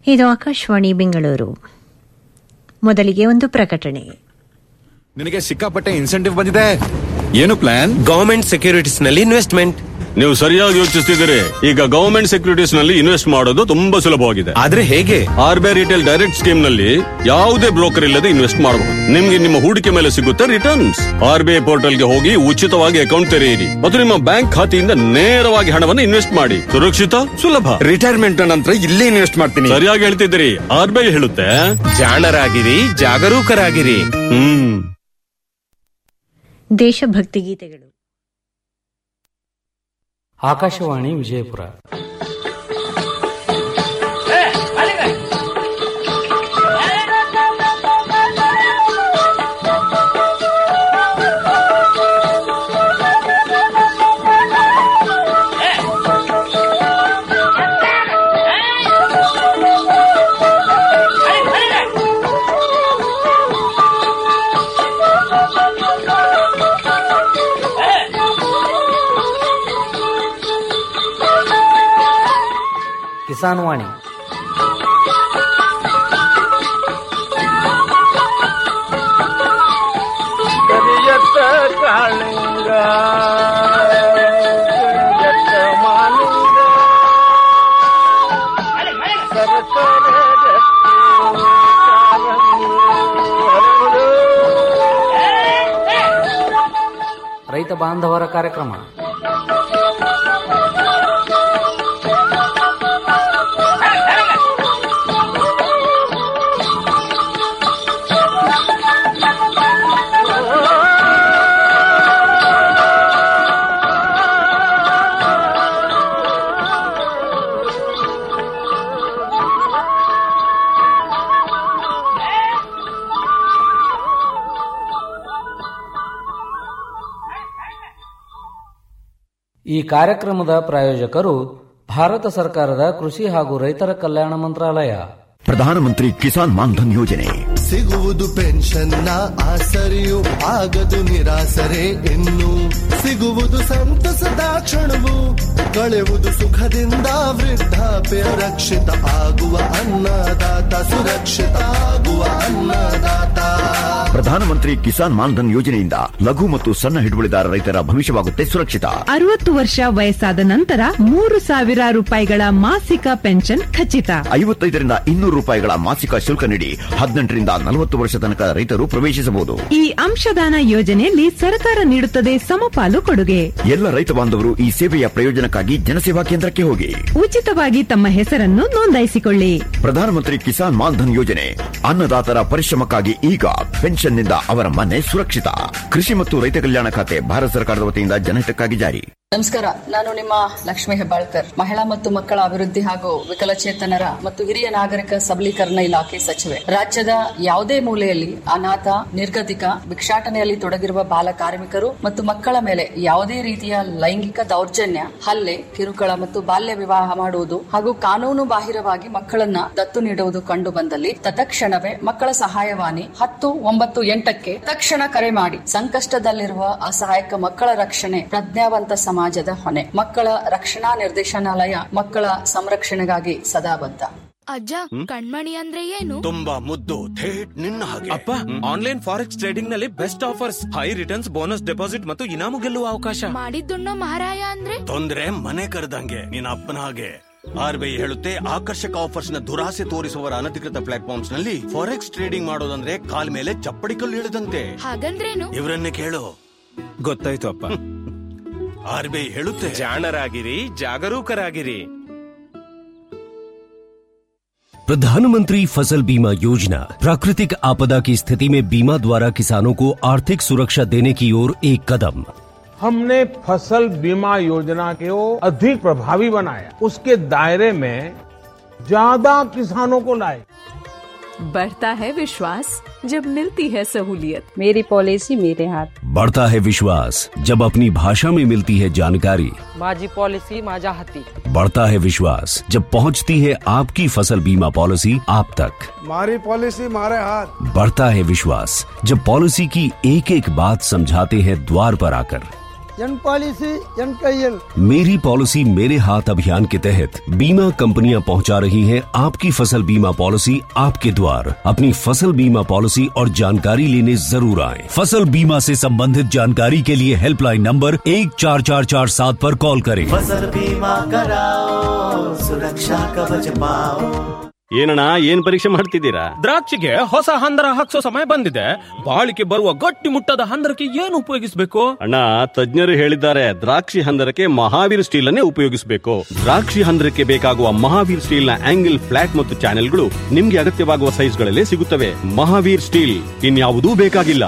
ಇದು ಆಕಾಶವಾಣಿ ಬೆಂಗಳೂರು ಮೊದಲಿಗೆ ಒಂದು ಪ್ರಕಟಣೆ ನಿನಗೆ ಸಿಕ್ಕಾಪಟ್ಟೆ ಇನ್ಸೆಂಟಿವ್ ಬಂದಿದೆ ಏನು ಪ್ಲಾನ್ ಗವರ್ಮೆಂಟ್ ಸೆಕ್ಯೂರಿಟೀಸ್ ನಲ್ಲಿ ಇನ್ವೆಸ್ಟ್ಮೆಂಟ್ ನೀವು ಸರಿಯಾಗಿ ಯೋಚಿಸ್ತಿದ್ದೀರಿ ಈಗ ಗವರ್ಮೆಂಟ್ ಸೆಕ್ಯೂರಿಟೀಸ್ ನಲ್ಲಿ ಇನ್ವೆಸ್ಟ್ ಮಾಡೋದು ತುಂಬಾ ಸುಲಭವಾಗಿದೆ ಆದ್ರೆ ಹೇಗೆ R B I retail direct scheme ನಲ್ಲಿ ಯಾವುದೇ ಬ್ರೋಕರ್ ಇಲ್ಲದೆ ಇನ್ವೆಸ್ಟ್ ಮಾಡಬಹುದು ನಿಮ್ಗೆ ನಿಮ್ಮ ಹೂಡಿಕೆ ಮೇಲೆ ಸಿಗುತ್ತೆ returns R B I portal ಗೆ ಹೋಗಿ ಉಚಿತವಾಗಿ ಅಕೌಂಟ್ ತೆರೆಯಿರಿ ಮತ್ತು ನಿಮ್ಮ ಬ್ಯಾಂಕ್ ಖಾತೆಯಿಂದ ನೇರವಾಗಿ ಹಣವನ್ನು ಇನ್ವೆಸ್ಟ್ ಮಾಡಿ ಸುರಕ್ಷಿತ ಸುಲಭ ರಿಟೈರ್ಮೆಂಟ್ ನಂತರ ಇಲ್ಲೇ ಇನ್ವೆಸ್ಟ್ ಮಾಡ್ತೀನಿ ಸರಿಯಾಗಿ ಹೇಳ್ತಿದ್ದೀರಿ ಆರ್ ಬಿ ಐ ಹೇಳುತ್ತೆ ಜಾಣರಾಗಿರಿ ಜಾಗರೂಕರಾಗಿರಿ ಹ್ಮ್ ದೇಶಭಕ್ತಿ ಗೀತೆಗಳು ಆಕಾಶವಾಣಿ ವಿಜಯಪುರ ಕಿಸಾನ್ ವಾಣಿ ಕರಿಯತ್ತ ಕಾಳಿಂಗ ಕರಿಯತ್ತ ಮಾಲಿಂಗ ಸರಸರ ರಕ್ತಿ ಕಾರಂಗಿ ಹರಡು. ರೈತ ಬಾಂಧವರ ಕಾರ್ಯಕ್ರಮ ಈ ಕಾರ್ಯಕ್ರಮದ ಪ್ರಾಯೋಜಕರು ಭಾರತ ಸರ್ಕಾರದ ಕೃಷಿ ಹಾಗೂ ರೈತರ ಕಲ್ಯಾಣ ಮಂತ್ರಾಲಯ ಪ್ರಧಾನಮಂತ್ರಿ ಕಿಸಾನ್ ಮಾನ್ಧನ್ ಯೋಜನೆ ಸಿಗುವುದು ಪೆನ್ಷನ್ನ ಆಸರೆಯು ಆಗದು ನಿರಾಸರೆ ಇನ್ನು ಸಿಗುವುದು ಸಂತಸದ ಕ್ಷಣವು ಕಳೆಯುವುದು ಸುಖದಿಂದ ವೃದ್ಧಾಪ್ಯ ರಕ್ಷಿತ ಆಗುವ ಅನ್ನದಾತ ಸುರಕ್ಷಿತ ಆಗುವ ಅನ್ನದಾತ ಪ್ರಧಾನಮಂತ್ರಿ ಕಿಸಾನ್ ಮಾನ್ಧನ್ ಯೋಜನೆಯಿಂದ ಲಘು ಮತ್ತು ಸಣ್ಣ ಹಿಡುವಳಿದಾರ ರೈತರ ಭವಿಷ್ಯವಾಗುತ್ತೆ ಸುರಕ್ಷಿತ ಅರವತ್ತು ವರ್ಷ ವಯಸ್ಸಾದ ನಂತರ ಮೂರು ಸಾವಿರ ರೂಪಾಯಿಗಳ ಮಾಸಿಕ ಪೆನ್ಷನ್ ಖಚಿತ ಐವತ್ತೈದರಿಂದ ಇನ್ನೂರು ರೂಪಾಯಿಗಳ ಮಾಸಿಕ ಶುಲ್ಕ ನೀಡಿ ಹದಿನೆಂಟರಿಂದ ನಲವತ್ತು ವರ್ಷ ತನಕ ರೈತರು ಪ್ರವೇಶಿಸಬಹುದು ಈ ಅಂಶದಾನ ಯೋಜನೆಯಲ್ಲಿ ಸರ್ಕಾರ ನೀಡುತ್ತದೆ ಸಮಪಾಲು ಕೊಡುಗೆ ಎಲ್ಲ ರೈತ ಬಾಂಧವರು ಈ ಸೇವೆಯ ಪ್ರಯೋಜನಕ್ಕಾಗಿ ಜನಸೇವಾ ಕೇಂದ್ರಕ್ಕೆ ಹೋಗಿ ಉಚಿತವಾಗಿ ತಮ್ಮ ಹೆಸರನ್ನು ನೋಂದಾಯಿಸಿಕೊಳ್ಳಿ ಪ್ರಧಾನಮಂತ್ರಿ ಕಿಸಾನ್ ಮಾನ್ಧನ್ ಯೋಜನೆ ಅನ್ನದಾತರ ಪರಿಶ್ರಮಕ್ಕಾಗಿ ಈಗ ಪೆನ್ಷನ್ನಿಂದ ಅವರ ಮನೆ ಸುರಕ್ಷಿತ ಕೃಷಿ ಮತ್ತು ರೈತ ಕಲ್ಯಾಣ ಖಾತೆ ಭಾರತ ಸರ್ಕಾರದ ವತಿಯಿಂದ ಜನಹಿತಕ್ಕಾಗಿ ಜಾರಿ ನಮಸ್ಕಾರ ನಾನು ನಿಮ್ಮ ಲಕ್ಷ್ಮೀ ಹೆಬ್ಬಾಳ್ಕರ್ ಮಹಿಳಾ ಮತ್ತು ಮಕ್ಕಳ ಅಭಿವೃದ್ಧಿ ಹಾಗೂ ವಿಕಲಚೇತನರ ಮತ್ತು ಹಿರಿಯ ನಾಗರಿಕ ಸಬಲೀಕರಣ ಇಲಾಖೆ ಸಚಿವೆ ರಾಜ್ಯದ ಯಾವುದೇ ಮೂಲೆಯಲ್ಲಿ ಅನಾಥ ನಿರ್ಗತಿಕ ಭಿಕ್ಷಾಟನೆಯಲ್ಲಿ ತೊಡಗಿರುವ ಬಾಲ ಕಾರ್ಮಿಕರು ಮತ್ತು ಮಕ್ಕಳ ಮೇಲೆ ಯಾವುದೇ ರೀತಿಯ ಲೈಂಗಿಕ ದೌರ್ಜನ್ಯ ಹಲ್ಲೆ ಕಿರುಕುಳ ಮತ್ತು ಬಾಲ್ಯ ವಿವಾಹ ಮಾಡುವುದು ಹಾಗೂ ಕಾನೂನು ಬಾಹಿರವಾಗಿ ಮಕ್ಕಳನ್ನ ದತ್ತು ನೀಡುವುದು ಕಂಡು ಬಂದಲ್ಲಿ ತತ್ಕ್ಷಣವೇ ಮಕ್ಕಳ ಸಹಾಯವಾಣಿ ಹತ್ತು ಒಂಬತ್ತು ಎಂಟಕ್ಕೆ ತಕ್ಷಣ ಕರೆ ಮಾಡಿ ಸಂಕಷ್ಟದಲ್ಲಿರುವ ಅಸಹಾಯಕ ಮಕ್ಕಳ ರಕ್ಷಣೆ ಪ್ರಜ್ಞಾವಂತ ಸಮಾಜದ ಹೊಣೆ ಮಕ್ಕಳ ರಕ್ಷಣಾ ನಿರ್ದೇಶನಾಲಯ ಮಕ್ಕಳ ಸಂರಕ್ಷಣೆಗಾಗಿ ಸದಾ ಬದ್ಧ ಅಜ್ಜ ಕಣ್ಮಣಿ ಅಂದ್ರೆ ಏನು ತುಂಬಾ ಮುದ್ದು ಥೇಟ್ ನಿನ್ನ ಹಾಗೆ ಅಪ್ಪ ಆನ್ಲೈನ್ ಫಾರೆಕ್ಸ್ ಟ್ರೇಡಿಂಗ್ ನಲ್ಲಿ best offers high returns bonus deposit ಮತ್ತು ಇನಾಮು ಗೆಲ್ಲುವ ಅವಕಾಶ ಮಾಡಿದ್ದುಣ್ಣೋ ಮಹಾರಾಯ ಅಂದ್ರೆ ತೊಂದ್ರೆ ಮನೆ ಕರೆದಂಗೆ ನಿನ್ನ ಅಪ್ಪನ ಹಾಗೆ ಆರ್ ಬಿ ಐ ಹೇಳುತ್ತೆ ಆಕರ್ಷಕ ಆಫರ್ಸ್ ನ ದುರಾಸೆ ತೋರಿಸುವವರ ಅನಧಿಕೃತ ಪ್ಲಾಟ್ಫಾರ್ಮ್ಸ್ ನಲ್ಲಿ ಫಾರೆಕ್ಸ್ ಟ್ರೇಡಿಂಗ್ ಮಾಡೋದಂದ್ರೆ ಕಾಲ್ ಮೇಲೆ ಚಪ್ಪಡಿ ಕಲ್ಲು ಇಳಿದಂತೆ ಹಾಗಂದ್ರೇನು ಇವರನ್ನೇ ಕೇಳು ಗೊತ್ತಾಯ್ತು ಅಪ್ಪ ಆರ್ ಬಿ ಐ ಹೇಳುತ್ತೆ ಜಾಣರಾಗಿರಿ ಜಾಗರೂಕರಾಗಿರಿ प्रधानमंत्री फसल बीमा योजना प्राकृतिक आपदा की स्थिति में बीमा द्वारा किसानों को आर्थिक सुरक्षा देने की ओर एक कदम हमने फसल बीमा योजना को अधिक प्रभावी बनाया उसके दायरे में ज्यादा किसानों को लाए बढ़ता है विश्वास जब मिलती है सहूलियत मेरी पॉलिसी मेरे हाथ बढ़ता है विश्वास जब अपनी भाषा में मिलती है जानकारी माझी पॉलिसी माझ्या हाती बढ़ता है विश्वास जब पहुंचती है आपकी फसल बीमा पॉलिसी आप तक मारी पॉलिसी मारे हाथ बढ़ता है विश्वास जब पॉलिसी की एक एक बात समझाते हैं द्वार पर आकर ಎನ್ ಪಾಲಿಸಿ ಎನ್ ಕೈಯಲ್ मेरी पॉलिसी मेरे हाथ अभियान के तहत बीमा कंपनियां पहुंचा रही हैं आपकी फसल बीमा पॉलिसी आपके द्वार अपनी फसल बीमा पॉलिसी और जानकारी लेने जरूर आए फसल बीमा से संबंधित जानकारी के लिए हेल्पलाइन नंबर एक चार चार चार सात पर कॉल करें फसल बीमा कराओ सुरक्षा कवच पाओ ಏನಣ್ಣ ಏನ್ ಪರೀಕ್ಷೆ ಮಾಡ್ತಿದ್ದೀರಾ ದ್ರಾಕ್ಷಿಗೆ ಹೊಸ ಹಂದರ ಹಾಕ್ಸೋ ಸಮಯ ಬಂದಿದೆ ಬಾಳಿಕೆ ಬರುವ ಗಟ್ಟಿ ಮುಟ್ಟದ ಹಂದರಕ್ಕೆ ಏನು ಉಪಯೋಗಿಸಬೇಕು ಅಣ್ಣ ತಜ್ಞರು ಹೇಳಿದ್ದಾರೆ ದ್ರಾಕ್ಷಿ ಹಂದರಕ್ಕೆ ಮಹಾವೀರ್ ಸ್ಟೀಲ್ ಅನ್ನೇ ಉಪಯೋಗಿಸಬೇಕು ದ್ರಾಕ್ಷಿ ಹಂದರಕ್ಕೆ ಬೇಕಾಗುವ ಮಹಾವೀರ್ ಸ್ಟೀಲ್ ನ ಆಂಗಲ್ ಫ್ಲಾಟ್ ಮತ್ತು ಚಾನೆಲ್ಗಳು ನಿಮ್ಗೆ ಅಗತ್ಯವಾಗುವ ಸೈಜ್ಗಳಲ್ಲೇ ಸಿಗುತ್ತವೆ ಮಹಾವೀರ್ ಸ್ಟೀಲ್ ಇನ್ಯಾವುದೂ ಬೇಕಾಗಿಲ್ಲ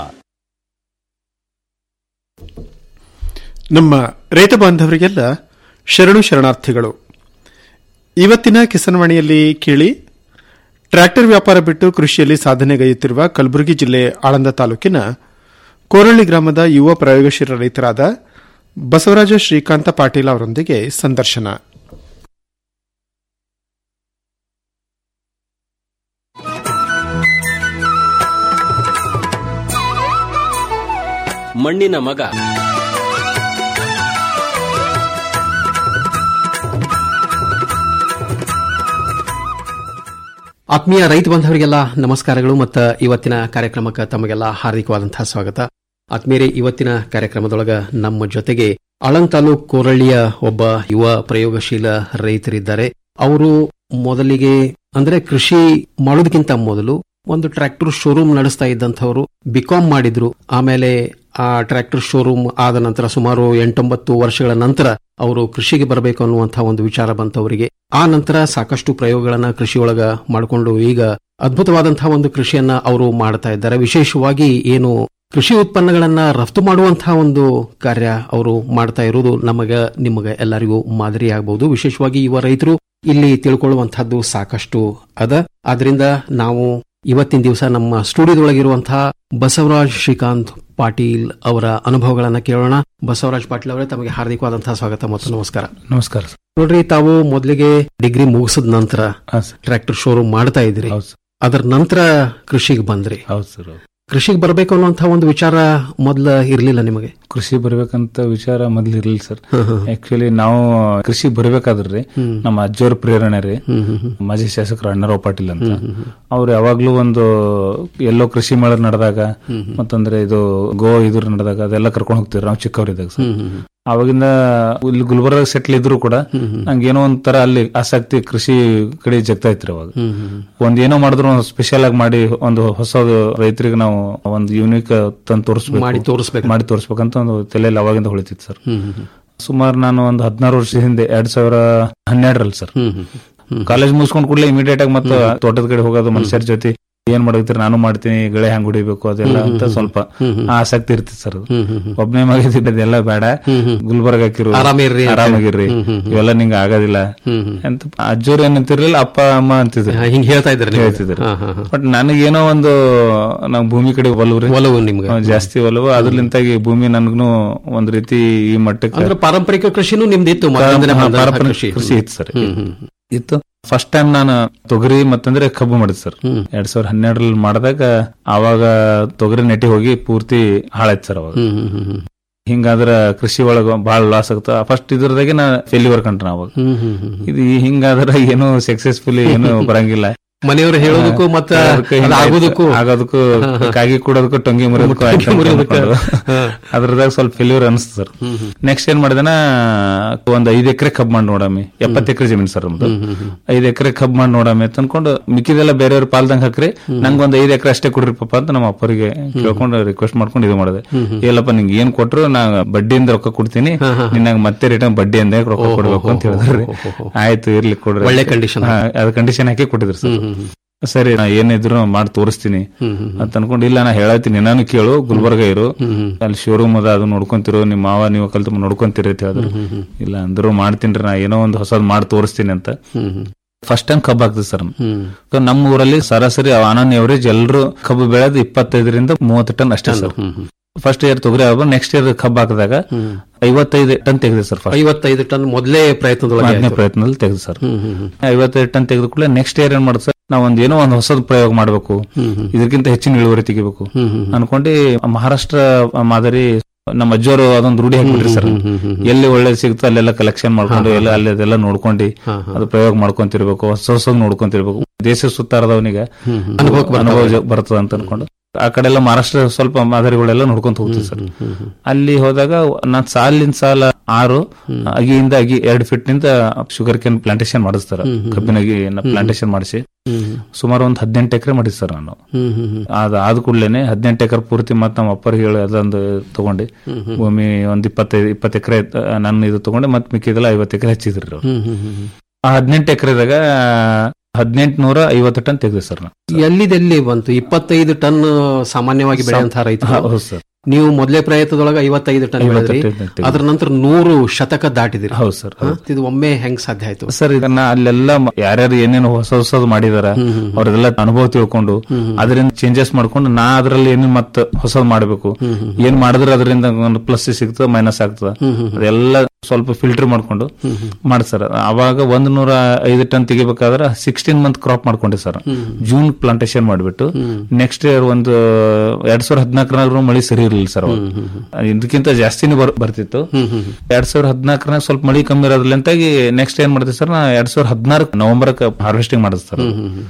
ನಮ್ಮ ರೈತ ಬಾಂಧವರಿಗೆಲ್ಲ ಶರಣು ಶರಣಾರ್ಥಿಗಳು ಇವತ್ತಿನ ಕಿಸನವಾಣಿಯಲ್ಲಿ ಕೇಳಿ ಟ್ರ್ಯಾಕ್ಟರ್ ವ್ಯಾಪಾರ ಬಿಟ್ಟು ಕೃಷಿಯಲ್ಲಿ ಸಾಧನೆಗೈಯುತ್ತಿರುವ ಕಲಬುರಗಿ ಜಿಲ್ಲೆ ಆಳಂದ ತಾಲೂಕಿನ ಕೋರಳ್ಳಿ ಗ್ರಾಮದ ಯುವ ಪ್ರಯೋಗಶೀಲ ರೈತರಾದ ಬಸವರಾಜ ಶ್ರೀಕಾಂತ ಪಾಟೀಲ್ ಅವರೊಂದಿಗೆ ಸಂದರ್ಶನ ಮಣ್ಣಿನ ಮಗ ಆತ್ಮೀಯ ರೈತ ಬಾಂಧವರಿಗೆಲ್ಲ ನಮಸ್ಕಾರಗಳು ಮತ್ತು ಇವತ್ತಿನ ಕಾರ್ಯಕ್ರಮಕ್ಕೆ ತಮಗೆಲ್ಲ ಹಾರ್ದಿಕವಾದಂತಹ ಸ್ವಾಗತ ಆತ್ಮೀಯರೇ ಇವತ್ತಿನ ಕಾರ್ಯಕ್ರಮದೊಳಗ ನಮ್ಮ ಜೊತೆಗೆ ಆಳಂದ್ ತಾಲೂಕ್ ಕೋರಳ್ಳಿಯ ಒಬ್ಬ ಯುವ ಪ್ರಯೋಗಶೀಲ ರೈತರಿದ್ದಾರೆ ಅವರು ಮೊದಲಿಗೆ ಅಂದ್ರೆ ಕೃಷಿ ಮಾಡೋದಕ್ಕಿಂತ ಮೊದಲು ಒಂದು ಟ್ರ್ಯಾಕ್ಟರ್ ಶೋರೂಮ್ ನಡೆಸ್ತಾ ಇದ್ದಂಥವರು ಬಿಕಾಂ ಮಾಡಿದ್ರು ಆಮೇಲೆ ಆ ಟ್ರ್ಯಾಕ್ಟರ್ ಶೋರೂಮ್ ಆದ ನಂತರ ಸುಮಾರು ಎಂಟೊಂಬತ್ತು ವರ್ಷಗಳ ನಂತರ ಅವರು ಕೃಷಿಗೆ ಬರಬೇಕು ಅನ್ನುವಂತಹ ಒಂದು ವಿಚಾರ ಬಂತವರಿಗೆ ಆ ನಂತರ ಸಾಕಷ್ಟು ಪ್ರಯೋಗಗಳನ್ನ ಕೃಷಿಯೊಳಗ ಮಾಡಿಕೊಂಡು ಈಗ ಅದ್ಭುತವಾದಂತಹ ಒಂದು ಕೃಷಿಯನ್ನ ಅವರು ಮಾಡ್ತಾ ಇದ್ದಾರೆ ವಿಶೇಷವಾಗಿ ಏನು ಕೃಷಿ ಉತ್ಪನ್ನಗಳನ್ನ ರಫ್ತು ಮಾಡುವಂತಹ ಒಂದು ಕಾರ್ಯ ಅವರು ಮಾಡ್ತಾ ಇರುವುದು ನಮಗ ನಿಮಗ ಎಲ್ಲರಿಗೂ ಮಾದರಿ ಆಗಬಹುದು ವಿಶೇಷವಾಗಿ ಯುವ ರೈತರು ಇಲ್ಲಿ ತಿಳ್ಕೊಳ್ಳುವಂತಹದ್ದು ಸಾಕಷ್ಟು ಅದ ಆದ್ರಿಂದ ನಾವು ಇವತ್ತಿನ ದಿವಸ ನಮ್ಮ ಸ್ಟುಡಿಯೋದೊಳಗಿರುವಂತಹ ಬಸವರಾಜ್ ಶ್ರೀಕಾಂತ್ ಪಾಟೀಲ್ ಅವರ ಅನುಭವಗಳನ್ನ ಕೇಳೋಣ ಬಸವರಾಜ್ ಪಾಟೀಲ್ ಅವರೇ ತಮಗೆ ಹಾರ್ದಿಕವಾದಂತಹ ಸ್ವಾಗತ ಮತ್ತು ನಮಸ್ಕಾರ ನಮಸ್ಕಾರ ನೋಡ್ರಿ ತಾವು ಮೊದಲಿಗೆ ಡಿಗ್ರಿ ಮುಗಿಸಿದ ನಂತರ ಟ್ರ್ಯಾಕ್ಟರ್ ಶೋರೂಮ್ ಮಾಡ್ತಾ ಇದ್ರಿ ಅದರ ನಂತರ ಕೃಷಿಗೆ ಬಂದ್ರಿ ಹೌದು ಸರ್ ಕೃಷಿಗೆ ಬರಬೇಕು ಅನ್ನುವಂತಹ ಒಂದು ವಿಚಾರ ಮೊದಲ ಇರ್ಲಿಲ್ಲ ನಿಮಗೆ ಕೃಷಿ ಬರ್ಬೇಕಂತ ವಿಚಾರ ಮೊದ್ಲು ಇರ್ಲಿಲ್ಲ ಸರ್ ಆಕ್ಚುಲಿ ನಾವು ಕೃಷಿ ಬರ್ಬೇಕಾದ್ರಿ ನಮ್ಮ ಅಜ್ಜೋರ್ ಪ್ರೇರಣೆ ರೀ ಮಾಜಿ ಶಾಸಕರು ಅಣ್ಣರಾವ್ ಪಾಟೀಲ್ ಅಂತ ಅವ್ರು ಯಾವಾಗ್ಲೂ ಒಂದು ಎಲ್ಲೋ ಕೃಷಿ ಮೇಳ ನಡೆದಾಗ ಮತ್ತಂದ್ರೆ ಇದು ಗೋ ಇದ್ರ ನಡೆದಾಗ ಅದೆಲ್ಲ ಕರ್ಕೊಂಡು ಹೋಗ್ತಿದ್ರು ನಾವು ಚಿಕ್ಕವರಿದ್ದಾಗ ಸರ್ ಅವಾಗಿಂದ ಇಲ್ಲಿ ಗುಲ್ಬರ್ಗ ಸೆಟ್ಲ್ ಇದ್ರು ಕೂಡ ನಂಗೆ ಏನೋ ಒಂಥರ ಅಲ್ಲಿ ಆಸಕ್ತಿ ಕೃಷಿ ಕಡೆ ಜಗ್ತಾ ಇತ್ರಿ ಅವಾಗ ಒಂದ್ ಏನೋ ಮಾಡಿದ್ರು ಸ್ಪೆಷಲ್ ಆಗಿ ಮಾಡಿ ಒಂದು ಹೊಸ ರೈತರಿಗೆ ನಾವು ಒಂದು ಯೂನಿಕ್ ತಂದು ತೋರಿಸ್ಬೇಕು ಮಾಡಿ ತೋರಿಸ್ಬೇಕು. ಮಾಡಿ ತೋರಿಸ್ಬೇಕಂತ ಒಂದು ತಲೆಯಲ್ಲಿ ಅವಾಗಿಂದ ಹೊಳಿತಿತ್ತು ಸರ್ ಸುಮಾರು ನಾನು ಒಂದು ಹದಿನಾರು ವರ್ಷ ಹಿಂದೆ ಎರಡ್ ಸಾವಿರ ಹನ್ನೆರಡರಲ್ಲಿ ಸರ್ ಕಾಲೇಜ್ ಮುಗಿಸ್ಕೊಂಡ್ ಕೂಡಲೇ ಇಮಿಡಿಯೇಟ್ ಆಗಿ ಮತ್ತೆ ತೋಟದ ಕಡೆ ಹೋಗೋದು ಮನುಷ್ಯರ ಜೊತೆ ಏನ್ ಮಾಡತ್ತೀರಿ ನಾನು ಮಾಡ್ತೀನಿ ಗಳೆ ಹೆಂಗ್ ಹೊಡಿಬೇಕು ಅದೆಲ್ಲ ಅಂತ ಸ್ವಲ್ಪ ಆಸಕ್ತಿ ಇರ್ತಿತ್ತು ಸರ್ ಒಬ್ಬನೇ ಮಗ ಇದೆಲ್ಲ ಬೇಡ ಗುಲ್ಬರ್ಗ ಹಾಕಿರು ಆರಾಮಿರ್ರಿ ಅಂತ. ಆರಾಮಾಗಿರ್ರಿ ಹ್ಮ್, ಹ್ಮ್, ಹ್ಮ್. ಇವೆಲ್ಲ ನಿಂಗೆ ಆಗೋದಿಲ್ಲ ಅಂತ ಅಜ್ಜೋರು ಏನಂತಿರ್ಲಿಲ್ಲ ಅಪ್ಪ ಅಮ್ಮ ಅಂತಿದ್ರು ಹಿಂಗ್ ಹೇಳ್ತಾ ಇದ್ರು ನಿಮ್ಗೆ. ಹೇಳ್ತಿದ್ರು ಹಾ, ಹಾ, ಹಾ. ಬಟ್ ನನಗೇನೋ ಒಂದು ನಾವು ಭೂಮಿ ಕಡೆ ಒಲವು ರೀ ಒಲವು ನಿಮ್ಗೆ ಜಾಸ್ತಿ ಒಲವು ಅದ್ರಲಿಂತಾಗಿ ಭೂಮಿ ನನ್ಗೂ ಒಂದ್ ರೀತಿ ಈ ಮಟ್ಟಕ್ಕೆ ಅಂದ್ರೆ ಪಾರಂಪರಿಕ ಕೃಷಿನೂ ನಿಮ್ದಿತ್ತು ಮೊದಲಿಂದನೇ ಹಾ, ಬಂದಂತಹ ಪಾರಂಪರಿಕ ಕೃಷಿ. ಕೃಷಿ ಇತ್ತು ಸರ್ ಹ್ಮ್, ಹ್ಮ್, ಇತ್ತು ಫಸ್ಟ್ ಟೈಮ್ ನಾನು ತೊಗರಿ ಮತ್ತಂದ್ರೆ ಕಬ್ಬು ಮಾಡಿದ್ ಸರ್ ಎರಡ್ ಸಾವಿರದ ಹನ್ನೆರಡರಲ್ಲಿ ಮಾಡಿದಾಗ ಆವಾಗ ತೊಗರಿ ನೆಟ್ಟಿ ಹೋಗಿ ಪೂರ್ತಿ ಹಾಳಾಯ್ತು ಸರ್ ಅವಾಗ ಹ್ಮ್, ಹ್ಮ್, ಹ್ಮ್, ಹ್ಮ್. ಹಿಂಗಾದ್ರ ಕೃಷಿ ಒಳಗ ಬಹಳ ಲಾಸ್ ಆಗ್ತ ಫಸ್ಟ್ ಇದ್ರದಾಗೆ ನಾ ಫೇಲ್ಯೂರ್ ಕಂಡ್ರ ಅವಾಗ ಹ್ಮ್, ಹ್ಮ್, ಹ್ಮ್, ಹ್ಮ್. ಇದು ಹಿಂಗಾದ್ರ ಏನು ಸಕ್ಸಸ್ಫುಲಿ ಏನು ಬರಂಗಿಲ್ಲ ಮನೆಯವರು ಹೇಳೋದಕ್ಕೂ ಮತ್ತೆ ಅದಕ್ಕೆ ಅದು ಹಿಂಗಾಯ್ತು. ಆಗೋದಕ್ಕೂ ಆಗೋದಕ್ಕೂ ಹಾ, ಹಾ. ಕಾಗಿ ಕೂಡೋದಕ್ಕೂ ಟೊಂಗಿ ಮುರಿಯೋದಕ್ಕೂ ಟೊಂಗಿ ಆಯ್ತು ಅಂತ ಮುರಿಯೋದಕ್ಕೆ. ಅನ್ಕೊಂಡು. ಅದ್ರದಾಗ ಸ್ವಲ್ಪ ಫೇಲ್ಯೂರ್ ಅನಿಸ್ತು ಸರ್ ನೆಕ್ಸ್ಟ್ ಏನ್ ಮಾಡಿದನ ಒಂದ್ ಐದ್ ಎಕರೆ ಕಬ್ ಮಾಡಿ ನೋಡಮ್ಮಿ ಎಪ್ಪತ್ತು ಎಕರೆ ಜಮೀನ್ ಸರ್ ನಮ್ದು ಐದ್ ಎಕರೆ ಕಬ್ ಮಾಡಿ ನೋಡಮ್ಮಿ ಅಂತ ಅನ್ಕೊಂಡು ಮಿಕ್ಕಿದೆಲ್ಲ ಬೇರೆಯವ್ರ ಪಾಲ್ದಂಗ್ ಹಾಕ್ರಿ ನಂಗೆ ಒಂದ್ ಐದ್ ಎಕರೆ ಅಷ್ಟೇ ಕೊಡ್ರಿ ಪಾಪ ಅಂತ ನಮ್ಮ ಅಪ್ಪರಿಗೆ ಕೇಳ್ಕೊಂಡು ರಿಕ್ವೆಸ್ಟ್ ಮಾಡ್ಕೊಂಡು ಇದು ಮಾಡಿದೆ ಇಲ್ಲಪ್ಪ ನಿಂಗೆ ಏನ್ ಕೊಟ್ರು ನಾ ಬಡ್ಡಿಯಿಂದ ರೊಕ್ಕ ಕೊಡ್ತೀನಿ ನಿನ್ನಾಗ ಮತ್ತೆ ರಿಟರ್ನ್ ಬಡ್ಡಿ ಅಂದೇ ರೊಕ್ಕ ಕೊಡ್ಬೇಕು ಅಂತ ಹೇಳಿದ್ರಿ ಆಯ್ತು ಇರ್ಲಿ ಕೊಡ್ರಿ ಒಳ್ಳೆ condition. ಹಾ, ಅದು ಕಂಡೀಷನ್ ಹಾಕಿ ಕೊಟ್ಟಿದ್ರು ಸರ್ ಸರಿ ನಾ ಏನಿದ್ರು ಮಾಡಿ ತೋರಿಸ್ತೀನಿ ಅಂತ ಅನ್ಕೊಂಡು ಇಲ್ಲ ನಾ ಹೇಳತ್ತೀನಿ ನಾನು ಕೇಳು ಗುಲ್ಬರ್ಗ ಇರು ಅಲ್ಲಿ ಶೋರೂಮ್ ಅದ ಅದು ನೋಡ್ಕೊಂತಿರು ನಿಮ್ಮ ಮಾವ ನೀವು ಕಲ್ತು ನೋಡ್ಕೊಂತೀರಿ ಅಂತ ಹೇಳಿದ್ರು ಇಲ್ಲ ಅಂದ್ರು ಮಾಡ್ತೀನಿ ನಾ ಏನೋ ಒಂದು ಹೊಸದ್ ಮಾಡಿ ತೋರಿಸ್ತೀನಿ ಅಂತ ಫಸ್ಟ್ ಟೈಮ್ ಕಬ್ಬು ಆಗ್ತದೆ ಸರ್ ನಮ್ಮ ಊರಲ್ಲಿ ಸರಾಸರಿ ಆನನ್ ಎವರೇಜ್ ಎಲ್ಲರೂ ಕಬ್ಬು ಬೆಳೆದು ಇಪ್ಪತ್ತೈದರಿಂದ ಮೂವತ್ತು ಟನ್ ಅಷ್ಟೇ ಸರ್ ಫಸ್ಟ್ ಇಯರ್ ತೊಗರಿ ಆಗ್ಬೋದು ನೆಕ್ಸ್ಟ್ ಇಯರ್ ಕಬ್ಬು ಹಾಕಿದಾಗ ಐವತ್ತೈದು ಟನ್ ತೆಗೆದೆ ಸರ್ ಫಸ್ಟ್ ಐವತ್ತೈದು ಟನ್ ಮೊದಲೇ ಪ್ರಯತ್ನದೊಳಗೆ ಮೊದಲನೇ ಆಯ್ತು. ಪ್ರಯತ್ನದಲ್ಲಿ ತೆಗೆದು ಸರ್ ಹ್ಮ್, ಹ್ಮ್, ಹ್ಮ್. ಐವತ್ತೈದು ಟನ್ ತೆಗೆದ ಕೂಡಲೇ ನೆಕ್ಸ್ಟ್ ಇಯರ್ ಏನ್ ಮಾಡುತ್ತೆ ಸರ್ ನಾವು ಒಂದ್ ಏನೋ ಒಂದು ಹೊಸದ್ ಪ್ರಯೋಗ ಮಾಡಬೇಕು ಇದಕ್ಕಿಂತ ಹೆಚ್ಚಿನ ಇಳುವರಿ ತೆಗಿಬೇಕು ಅನ್ಕೊಂಡು ಮಹಾರಾಷ್ಟ್ರ ಮಾದರಿ ನಮ್ಮ ಅಜ್ಜೋರು ಅದೊಂದು ರೂಢಿ ಹಾಕ್ಬಿಟ್ರಿ ಸರ್ ಎಲ್ಲಿ ಒಳ್ಳೇದು ಸಿಗುತ್ತೋ ಅಲ್ಲೆಲ್ಲ ಕಲೆಕ್ಷನ್ ಮಾಡ್ಕೊಂಡು ಎಲ್ಲ ಅಲ್ಲಿ ಅದೆಲ್ಲ ನೋಡ್ಕೊಂಡು ಅದು ಪ್ರಯೋಗ ಮಾಡ್ಕೊಂತಿರ್ಬೇಕು ಹೊಸ ಹೊಸ ನೋಡ್ಕೊಂತಿರ್ಬೇಕು ದೇಶ ಸುತ್ತಾರದವನಿಗೆ ಅನುಭವಕ್ಕೆ ಬರ್ತದೆ. ಅನುಭವ ಬರ್ತದ ಅಂತ ಅನ್ಕೊಂಡು ಆ ಕಡೆ ಎಲ್ಲ ಮಹಾರಾಷ್ಟ್ರ ಸ್ವಲ್ಪ ಮಾದರಿಗಳೆಲ್ಲ ನೋಡ್ಕೊಂತ ಹೋಗ್ತೀವಿ ಸರ್ ಅಲ್ಲಿ ಹೋದಾಗ ನಾನ್ ಸಾಲಿನ ಸಾಲ ಆರು ಅಗಿಯಿಂದ ಅಗಿ ಎರಡು ಫೀಟ್ ನಿಂದ ಶುಗರ್ ಕೇನ್ ಪ್ಲಾಂಟೇಶನ್ ಮಾಡಿಸ್ತಾರ ಕಬ್ಬಿನ ಅಗಿ ಪ್ಲಾಂಟೇಶನ್ ಮಾಡಿಸಿ ಸುಮಾರು ಒಂದು ಹದಿನೆಂಟು ಎಕರೆ ಮಾಡಿಸಿ ಸರ್ ನಾನು ಅದ ಆದ ಕೂಡಲೇನೆ ಹದಿನೆಂಟು ಎಕರೆ ಪೂರ್ತಿ ಮತ್ತೆ ನಮ್ಮ ಅಪ್ಪರಿಗೆ ಹೇಳಿ ಅದೊಂದು ತಗೊಂಡು ಭೂಮಿ ಒಂದ್ ಇಪ್ಪತ್ತೈದು ಇಪ್ಪತ್ತು ಎಕರೆ ನನ್ನ ಇದು ತಗೊಂಡು ಮತ್ತೆ ಮಿಕ್ಕಿದೆಲ್ಲ ಐವತ್ತು ಎಕರೆ ಹಚ್ಚಿದ್ರಿ ಅವ್ರು. ಆ ಹದಿನೆಂಟು ಎಕರೆದಾಗ ಹದಿನೆಂಟು ನೂರ ಐವತ್ತು ಟನ್ ತೆಗೆದು ಸರ್ ನಾನು ಎಲ್ಲಿದೆಲ್ಲಿ ಬಂತು ಇಪ್ಪತ್ತೈದು ಟನ್ ಸಾಮಾನ್ಯವಾಗಿ ಬೆಳೆಯುವಂತಹ ರೈತರು ಹೌದು ಸರ್ ನೀವು ಮೊದಲೇ ಪ್ರಯತ್ನದೊಳಗೆ ಐವತ್ತೈದು ಟನ್ ಬೆಳೆದ್ರಿ ಐವತ್ತೈದು ಟನ್ ತೆಗೆದ್ರಿ. ಅದ್ರ ನಂತರ ನೂರು ಶತಕ ದಾಟಿದಿರಿ ಹೌದು ಸರ್ ಹ? ಇದು ಒಮ್ಮೆ ಹೆಂಗ್ ಸಾಧ್ಯ ಆಯ್ತು ಸರ್ ಇದನ್ನ ಅಲ್ಲೆಲ್ಲ ಮ- ಯಾರ್ಯಾರು ಏನೇನು ಹೊಸ ಹೊಸದು ಮಾಡಿದಾರ ಅವ್ರದೆಲ್ಲ ಅನುಭವ ತಿಳ್ಕೊಂಡು ಅದರಿಂದ ಚೇಂಜಸ್ ಮಾಡ್ಕೊಂಡು ನಾ ಅದ್ರಲ್ಲಿ ಏನೇನು ಮತ್ತೆ ಹೊಸದ್ ಮಾಡಬೇಕು ಏನ್ ಮಾಡಿದ್ರೆ ಅದರಿಂದ ಒಂದು ಪ್ಲಸ್ ಸಿಗ್ತದ ಮೈನಸ್ ಆಗ್ತದ ಅದೆಲ್ಲ ಸ್ವಲ್ಪ ಫಿಲ್ಟರ್ ಮಾಡ್ಕೊಂಡು ಮಾಡಿ ಸರ್ ಅವಾಗ ಒಂದ್ ನೂರ ಐದು ಟನ್ ತೆಗಿಬೇಕಾದ್ರೆ ಸಿಕ್ಸ್ಟೀನ್ ಮಂತ್ ಕ್ರಾಪ್ ಮಾಡ್ಕೊಂಡೆ ಸರ್ ಜೂನ್ ಪ್ಲಾಂಟೇಶನ್ ಮಾಡ್ಬಿಟ್ಟು ನೆಕ್ಸ್ಟ್ ಇಯರ್ ಒಂದು ಎರಡ್ ಸಾವಿರದ ಹದಿನಾಲ್ಕರಾಗ ಮಳಿ ಸರಿ ಇರಲಿಲ್ಲ ಸರ್ ಅವಾಗ ಇದಕ್ಕಿಂತ ಜಾಸ್ತಿನೇ ಬರ್- ಬರ್ತಿತ್ತು ಎರಡ್ ಸಾವಿರದ ಹದಿನಾಲ್ಕರಾಗ ಸ್ವಲ್ಪ ಮಳಿ ಕಮ್ಮಿ ಇರೋದ್ರಿಂದಾಗಿ ನೆಕ್ಸ್ಟ್ ಏನ್ ಮಾಡ್ತೀವಿ ಸರ್ ನಾ ಎರಡ್ ಸಾವಿರದ ಹದಿನಾರು ನವೆಂಬರ್ ಹಾರ್ವೆಸ್ಟಿಂಗ್ ಮಾಡಿದ್ ಸರ್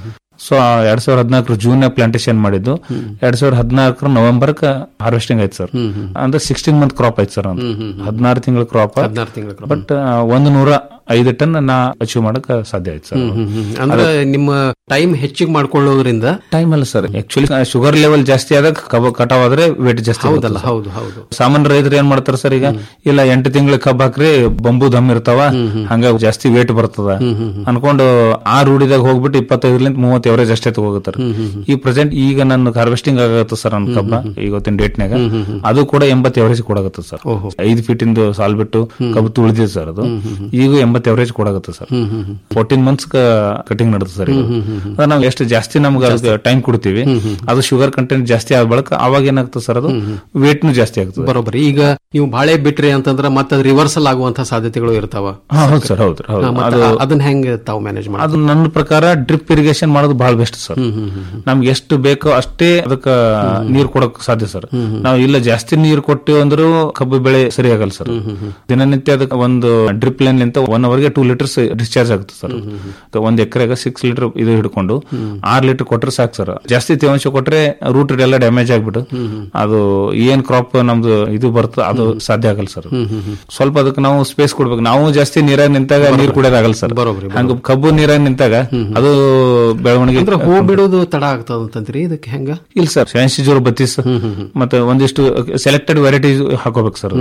ಸೊ ಎರಡ್ ಸಾವಿರದ ಹದಿನಾಲ್ಕರ ಜೂನ್ ಪ್ಲಾಂಟೇಶನ್ ಮಾಡಿದ್ದು ಎರಡ್ ಸಾವಿರದ ಹದಿನಾಲ್ಕರ ನವೆಂಬರ್ ಹಾರ್ವೆಸ್ಟಿಂಗ್ ಆಯ್ತು ಸರ್ ಅಂದ್ರೆ ಸಿಕ್ಸ್ಟೀನ್ ಮಂತ್ ಕ್ರಾಪ್ ಆಯ್ತು ಸರ್ ಹದಿನಾರು ತಿಂಗಳ ಕ್ರಾಪ್ ಹದಿನಾರು ತಿಂಗಳ crop. ಬಟ್ ಒಂದು ನೂರ ಐದು ಟನ್ ನಾ ಅಚೀವ್ ಮಾಡಕ್ ಸಾಧ್ಯ ಆಯ್ತು ಸರ್ ಅಂದ್ರೆ ನಿಮ್ಮ ಟೈಮ್ ಹೆಚ್ಚಿಗೆ ಮಾಡ್ಕೊಳ್ಳೋದ್ರಿಂದ ಟೈಮ್ ಅಲ್ಲ ಸರ್ ಆಕ್ಚುಲಿ ಶುಗರ್ ಲೆವೆಲ್ ಜಾಸ್ತಿ ಆದಾಗ ಕಬ್ಬು ಕಟಾವ್ ಆದ್ರೆ ವೇಟ್ ಜಾಸ್ತಿ ಹೌದಲ್ಲ ಆಗುತ್ತೆ ಹೌದು ಹೌದು ಸರ್. ಸಾಮಾನ್ಯ ರೈತರು ಏನ್ ಮಾಡ್ತಾರ ಸರ್ ಈಗ ಇಲ್ಲ ಎಂಟು ತಿಂಗಳ ಕಬ್ಬು ಹಾಕ್ರಿ ಬಂಬು ದಮ್ ಇರ್ತಾವ ಹಂಗಾಗಿ ಜಾಸ್ತಿ ವೇಟ್ ಬರ್ತದ ಅನ್ಕೊಂಡು ಆ ರೂಢಿದಾಗ ಹೋಗ್ಬಿಟ್ಟು ಇಪ್ಪತ್ತೈದರಿಂದ ಮೂವತ್ತು ಎವರೇಜ್ ಅಷ್ಟೇ ತಗೋತಾರ ಈ ಪ್ರೆಸೆಂಟ್ ಈಗ ನನ್ನ ಹಾರ್ವೆಸ್ಟಿಂಗ್ ಆಗತ್ತ ಸರ್ ನನ್ನ ಕಬ್ಬ ಇವತ್ತಿನ ಡೇಟ್ನಾಗ ಅದು ಕೂಡ ಎಂಬತ್ತು ಎವರೇಜ್ ಕೊಡಾಗತ್ತ ಸರ್ ಐದು ಫೀಟ್ ಇಂದು ಸಾಲ್ ಬಿಟ್ಟು ಕಬ್ಬು ತುಳಿದಿದೆ ಸರ್ ಅದು ಈಗ ಎಂಬತ್ತು ಎವರೇಜ್ ಕೊಡಾಗತ್ತ ಸರ್ ಫೋರ್ಟೀನ್ ಮಂತ್ಸ್ ಕಟಿಂಗ್ ನಡೆದ ಸರ್ ಇದು ಅದ್ ನಾವು ಎಷ್ಟು ಜಾಸ್ತಿ ನಮ್ಗೆ ಟೈಮ್ ಕೊಡ್ತೀವಿ ಅದು ಶುಗರ್ ಕಂಟೆಂಟ್ ಜಾಸ್ತಿ ಆದ ಬಳಿಕ ಅವಾಗ ಏನಾಗ್ತದೆ ಸರ್ ಅದು ವೇಟ್ನು ಜಾಸ್ತಿ ಆಗ್ತದೆ ಬರೋಬ್ಬರಿ ಈಗ ನೀವು ಬಾಳೆ ಬಿಟ್ರಿ ಅಂತಂದ್ರೆ ಮತ್ತೆ ಅದು ರಿವರ್ಸಲ್ ಆಗುವಂತಹ ಸಾಧ್ಯತೆಗಳು ಇರ್ತಾವ ಹಾ, ಹೌದು ಸರ್ ಹೌದು ಹೌದು ಹಾ, ಮತ್ತೆ ಅದು- ಅದನ್ನ ಹೆಂಗ್ ತಾವು ಮ್ಯಾನೇಜ್ ಮಾಡಿ ಅದು ನನ್ನ ಪ್ರಕಾರ ಡ್ರಿಪ್ ಇರಿಗೇಷನ್ ಮಾಡೋದು ಬಹಳ ಬೆಸ್ಟ್ ಸರ್ ನಮ್ಗೆ ಎಷ್ಟು ಬೇಕೋ ಅಷ್ಟೇ ಅದಕ್ಕ ನೀರ್ ಕೊಡಕ್ ಸಾಧ್ಯ ಸರ್ ನಾವು ಇಲ್ಲ ಜಾಸ್ತಿ ನೀರ್ ಕೊಟ್ಟಿವಿ ಅಂದ್ರೂ ಕಬ್ಬು ಬೆಳೆ ಸರಿ ಆಗಲ್ಲ ಸರ್ ದಿನನಿತ್ಯ ಅದಕ್ಕೆ ಒಂದು ಡ್ರಿಪ್ ಲೈನ್ ನಿಂತ ಒನ್ ಅವರ್ಗೆ ಟೂ ಲೀಟರ್ಸ್ ಡಿಸ್ಚಾರ್ಜ್ ಆಗುತ್ತೆ ಸರ್ ಒಂದ್ ಎಕರೆಗೆ ಸಿಕ್ಸ್ ಲೀಟರ್ ಇದು ಹಿಡ್ಕೊಂಡು ಆರ್ ಲೀಟರ್ ಕೊಟ್ರೆ ಸಾಕು ಸರ್ ಜಾಸ್ತಿ ತೇವಾಂಶ ಕೊಟ್ರೆ ರೂಟ್ ಎಲ್ಲ ಡ್ಯಾಮೇಜ್ ಆಗ್ಬಿಟ್ಟು ಅದು ಏನ್ ಕ್ರಾಪ್ ನಮ್ದು ಇದು ಬರ್ತದೆ ಅದು ಸಾಧ್ಯ ಆಗಲ್ಲ ಸರ್ ಸ್ವಲ್ಪ ಅದಕ್ಕೆ ನಾವು ಸ್ಪೇಸ್ ಕೊಡ್ಬೇಕು ನಾವು ಜಾಸ್ತಿ ನೀರಾಗ ನಿಂತಾಗ ನೀರ್ ಕುಡಿಯೋದಾಗಲ್ಲ ಸರ್ ಹಂಗ ಕಬ್ಬು ನೀರಾಗ ನಿಂತಾಗ ಅದು ಬೆಳವಣಿಗೆ ಅಂದ್ರೆ ಹೂ ಬಿಡೋದು ತಡ ಆಗ್ತದ ಅಂತಂದ್ರಿ ಇದಕ್ಕೆ ಹೆಂಗ ಇಲ್ಲ ಸರ್ ಫ್ಯಾನ್ಸಿ ಜೋರ್ ಬತ್ತೀಸ್ ಮತ್ತೆ ಒಂದಿಷ್ಟು ಸೆಲೆಕ್ಟೆಡ್ ವೆರೈಟಿ ಹಾಕೋಬೇಕು ಸರ್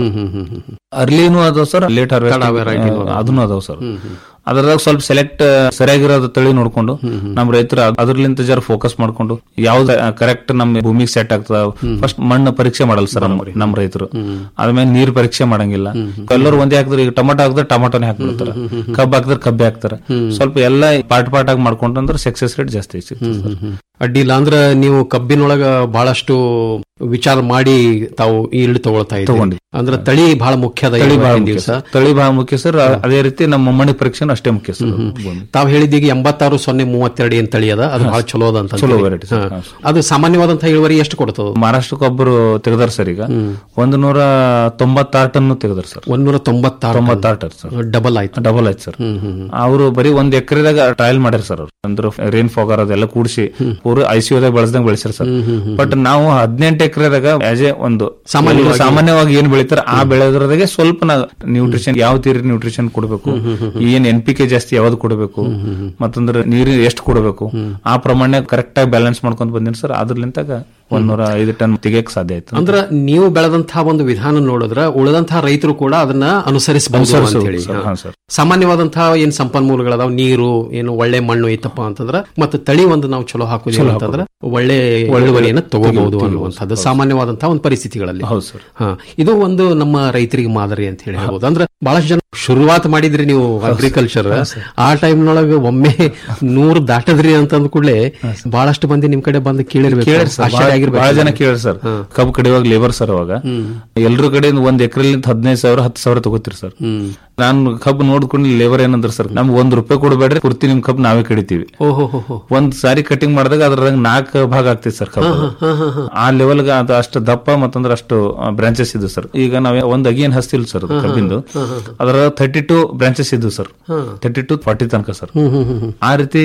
ಅರ್ಲಿನೂ ಅದಾವ ಸರ್ ಲೇಟ್ ತಡ variety ಹಾರ್ವೆಸ್ಟ್ ನು ಅದಾವ. ಅದನ್ನು ಅದಾವ ಸರ್ ಅದ್ರದಾಗ ಸ್ವಲ್ಪ ಸೆಲೆಕ್ಟ್ ಸರಿಯಾಗಿರೋದು ತಳಿ ನೋಡ್ಕೊಂಡು ನಮ್ಮ ರೈತರು ಅದ್ರಲಿಂತ ಜರ ಫೋಕಸ್ ಮಾಡ್ಕೊಂಡು ಯಾವ್ದು ಕರೆಕ್ಟ್ ನಮ್ಮ ಭೂಮಿಗೆ ಸೆಟ್ ಆಗ್ತದ ಫಸ್ಟ್ ಮಣ್ಣು ಪರೀಕ್ಷೆ ಮಾಡಲ್ಲ ಸರ್ ನಮ್ಮ ರೈತರು ಆದ್ಮೇಲೆ ನೀರ್ ಪರೀಕ್ಷೆ ಮಾಡಂಗಿಲ್ಲ ಎಲ್ಲರೂ ಒಂದೇ ಹಾಕಿದ್ರೆ ಈಗ ಟೊಮಾಟೊ ಹಾಕಿದ್ರೆ ಟೊಮಾಟೋನೇ ಹಾಕ್ಬಿಡ್ತಾರ ಕಬ್ಬು ಹಾಕಿದ್ರೆ ಕಬ್ಬೆ ಹಾಕ್ತಾರ ಸ್ವಲ್ಪ ಎಲ್ಲ ಪಾರ್ಟ್ ಪಾರ್ಟ್ ಆಗಿ ಮಾಡ್ಕೊಂಡ್ರೆ ಸಕ್ಸಸ್ ರೇಟ್ ಜಾಸ್ತಿ ಸಿಗ್ತದೆ ಸರ್ ಅಡ್ಡಿಲ್ಲ ಅಂದ್ರೆ ನೀವು ಕಬ್ಬಿನೊಳಗ ಬಹಳಷ್ಟು ವಿಚಾರ ಮಾಡಿ ತಾವು ಈಲ್ಡ್ ತಗೊಳ್ತಾ ಇದ್ದೀರಿ ತಗೊಂಡ್ವಿ. ಅಂದ್ರೆ ತಳಿ ಬಹಳ ಮುಖ್ಯ ಅದ ತಳಿ ಬಹಳ ಇವತ್ತಿನ ಮುಖ್ಯ ದಿವಸ ಸರ್. ತಳಿ ಬಹಳ ಮುಖ್ಯ ಸರ್ ಅದೇ ರೀತಿ ನಮ್ಮ ಮಣ್ಣಿ ಪರೀಕ್ಷೆನೂ ಅಷ್ಟೇ ಮುಖ್ಯ ಸರ್ ಭೂಮಿ. ತಾವು ಹೇಳಿದೀಗ ಎಂಬತ್ತಾರು ಸೊನ್ನೆ ಮೂವತ್ತೆರಡು ಏನ್ ತಳಿ ಅದ ಅದು ಬಹಳ ಚಲೋ ಅದ ಅಂತ ಚಲೋ ಅಂತೀರಿ. variety sir. ಹಾ. ಅದು ಸಾಮಾನ್ಯವಾದಂತಹ ಇಳುವರಿ ಎಷ್ಟು ಕೊಡ್ತದ ಮಹಾರಾಷ್ಟ್ರಕ್ಕೆ ಒಬ್ಬರು ತೆಗೆದಾರ ಸರ್ ಈಗ ಒಂದು ನೂರ ತೊಂಬತ್ತಾರು ಟನ್ ತೆಗೆದಾರ ಸರ್ ಒಂದೂರ ತೊಂಬತ್ತಾರು ತೊಂಬತ್ತಾರು ಟನ್ ಸರ್ ಡಬಲ್ ಆಯ್ತು ಡಬಲ್ ಆಯ್ತು ಸರ್ ಅವರು ಬರೀ ಒಂದ್ ಎಕರೆದಾಗ ಟ್ರಯಲ್ ಮಾಡ್ಯಾರ ಸರ್ ಅವ್ರು ಅಂದ್ರೆ ರೇನ್ ಫಾಗರ್ ಅದೆಲ್ಲ ಕೂಡಿಸಿ ಪೂರ ಐಸಿಯುದಾಗ ಬೆಳೆಸ್ದಂಗ್ ಬೆಳೆಸ್ಯಾರ ಸರ್ ಬಟ್ ನಾವು ಹದಿನೆಂಟು ಎಕರೆದಾಗ ಆಸ್ ಎ ಒಂದು ಸಾಮಾನ್ಯವಾಗಿ- ಎಲ್ರು ಸಾಮಾನ್ಯವಾಗಿ ಏನ್ ಬೆಳಿತಾರ ಆ ಬೆಳೆದ್ರದಾಗೆ ಸ್ವಲ್ಪ ನಾವು ನ್ಯೂಟ್ರಿಷನ್ ಯಾವ ತೀರಿ ನ್ಯೂಟ್ರಿಷನ್ ಕೊಡಬೇಕು ಏನ್ ಎನ್ ಪಿ ಕೆ ಜಾಸ್ತಿ ಯಾವ್ದು ಕೊಡಬೇಕು ಮತ್ತಂದ್ರೆ ನೀರು ಎಷ್ಟು ಕೊಡಬೇಕು ಆ ಪ್ರಮಾಣ ಕರೆಕ್ಟ್ ಆಗಿ ಬ್ಯಾಲೆನ್ಸ್ ಮಾಡ್ಕೊಂಡ್ ಬಂದಿನಿ ಸರ್ ಅದ್ರಲಿಂತಾಗ ಒಂದೂರ ಐದು ಟನ್ ತೆಗಿಯಕ್ ಸಾಧ್ಯ ಆಯ್ತು ಅಂದ್ರ ನೀವು ಬೆಳೆದಂತಹ ಒಂದು ವಿಧಾನ ನೋಡಿದ್ರ ಉಳಿದಂತಹ ರೈತರು ಕೂಡ ಅದನ್ನ ಅನುಸರಿಸಬಹುದು ಅಂತ ಅನುಸರಿಸಬಹುದು ಹೇಳಿ ಸರ್, ಹಾ, ಸರ್. ಸಾಮಾನ್ಯವಾದಂತಹ ಏನ್ ಸಂಪನ್ಮೂಲಗಳದಾವ ನೀರು ಏನು ಒಳ್ಳೆ ಮಣ್ಣು ಐತಪ್ಪ ಅಂತಂದ್ರ ಮತ್ತೆ ತಳಿ ಒಂದು ನಾವು ಚಲೋ ಹಾಕುದಿಲ್ಲ ಚಲೋ ಅಂತಂದ್ರ ಒಳ್ಳೆ ಒಳ್ಳೆ ಇಳುವರಿಯನ್ನ ತಗೋಬಹುದು ತೆಗಿಬೋದು, ಅನ್ನುವಂಥದ್ದು ಹೌದು. ಸಾಮಾನ್ಯವಾದಂತಹ ಒಂದು ಪರಿಸ್ಥಿತಿಗಳಲ್ಲಿ ಹೌದು ಸರ್ ಹಾ ಇದು ಒಂದು ನಮ್ಮ ರೈತರಿಗೆ ಮಾದರಿ ಅಂತ ಹೇಳಿ ಹೇಳ್ಬೋದು ಅಂದ್ರೆ ಬಹಳಷ್ಟು ಜನ ಶುರುವಾತ್ ಮಾಡಿದ್ರಿ ನೀವು ಅಗ್ರಿಕಲ್ಚರ್ ಆ ಟೈಮ್ನೊಳಗೆ ಒಮ್ಮೆ ನೂರು ದಾಟದ್ರಿ ಅಂತ ಅಂದ ಕೂಡಲೇ ಬಹಳಷ್ಟು ಮಂದಿ ನಿಮ್ ಕಡೆ ಬಂದು ಕೇಳಿರ್ಬೇಕು ಕೇಳಿರ್ ಸರ್, ಆಶ್ಚರ್ಯ ಭಾಳ ಆಗಿರ್ಬೇಕು ಬಹಳ ಜನ ಕೇಳಿ ಸರ್ ಕಬ್ಬು ಕಡಿಯುವಾಗ ಲೇಬರ್ ಸರ್ ಅವಾಗ ಎಲ್ರ ಕಡೆಯಿಂದ ಒಂದ್ ಎಕರೆಲಿಂದ ಹದಿನೈದು ಸಾವಿರ ಹತ್ತು ಸಾವಿರ ತಗೋತೀರಿ ಸರ್ ನಾನು ಕಬ್ಬು ನೋಡ್ಕೊಂಡು ಲೇಬರ್ ಏನಂದ್ರ ಸರ್ ನಮ್ಗೆ ಒಂದ್ ರೂಪಾಯಿ ಕೊಡಬೇಡ್ರಿ ಪೂರ್ತಿ ನಿಮ್ ಕಬ್ಬು ನಾವೇ ಕಡಿತೀವಿ ಓಹೋ ಹೋ ಹೋ ಒಂದ್ ಸಾರಿ ಕಟಿಂಗ್ ಮಾಡಿದಾಗ ಅದ್ರಾಗ ನಾಲ್ಕು ಭಾಗ ಆಗ್ತೈತಿ ಸರ್ ಕಬ್ಬು ಆ ಲೆವೆಲ್ ಅದು ಅಷ್ಟು ದಪ್ಪ ಮತ್ತಂದ್ರೆ ಅಷ್ಟು ಬ್ರಾಂಚಸ್ ಇದ್ದು ಸರ್ ಈಗ ನಾವ್ ಒಂದ್ ಅಗಿಯನ್ ಹಸ್ತಿಲ್ ಸರ್ ಅದು ಕಬ್ಬಿಂದು ಅದ್ರ ತರ್ಟಿ ಟು ಬ್ರಾಂಚಸ್ ಇದ್ದು ಸರ್ ತರ್ಟಿ ಟು ಫಾರ್ಟಿ ತನಕ ಸರ್ ಆ ರೀತಿ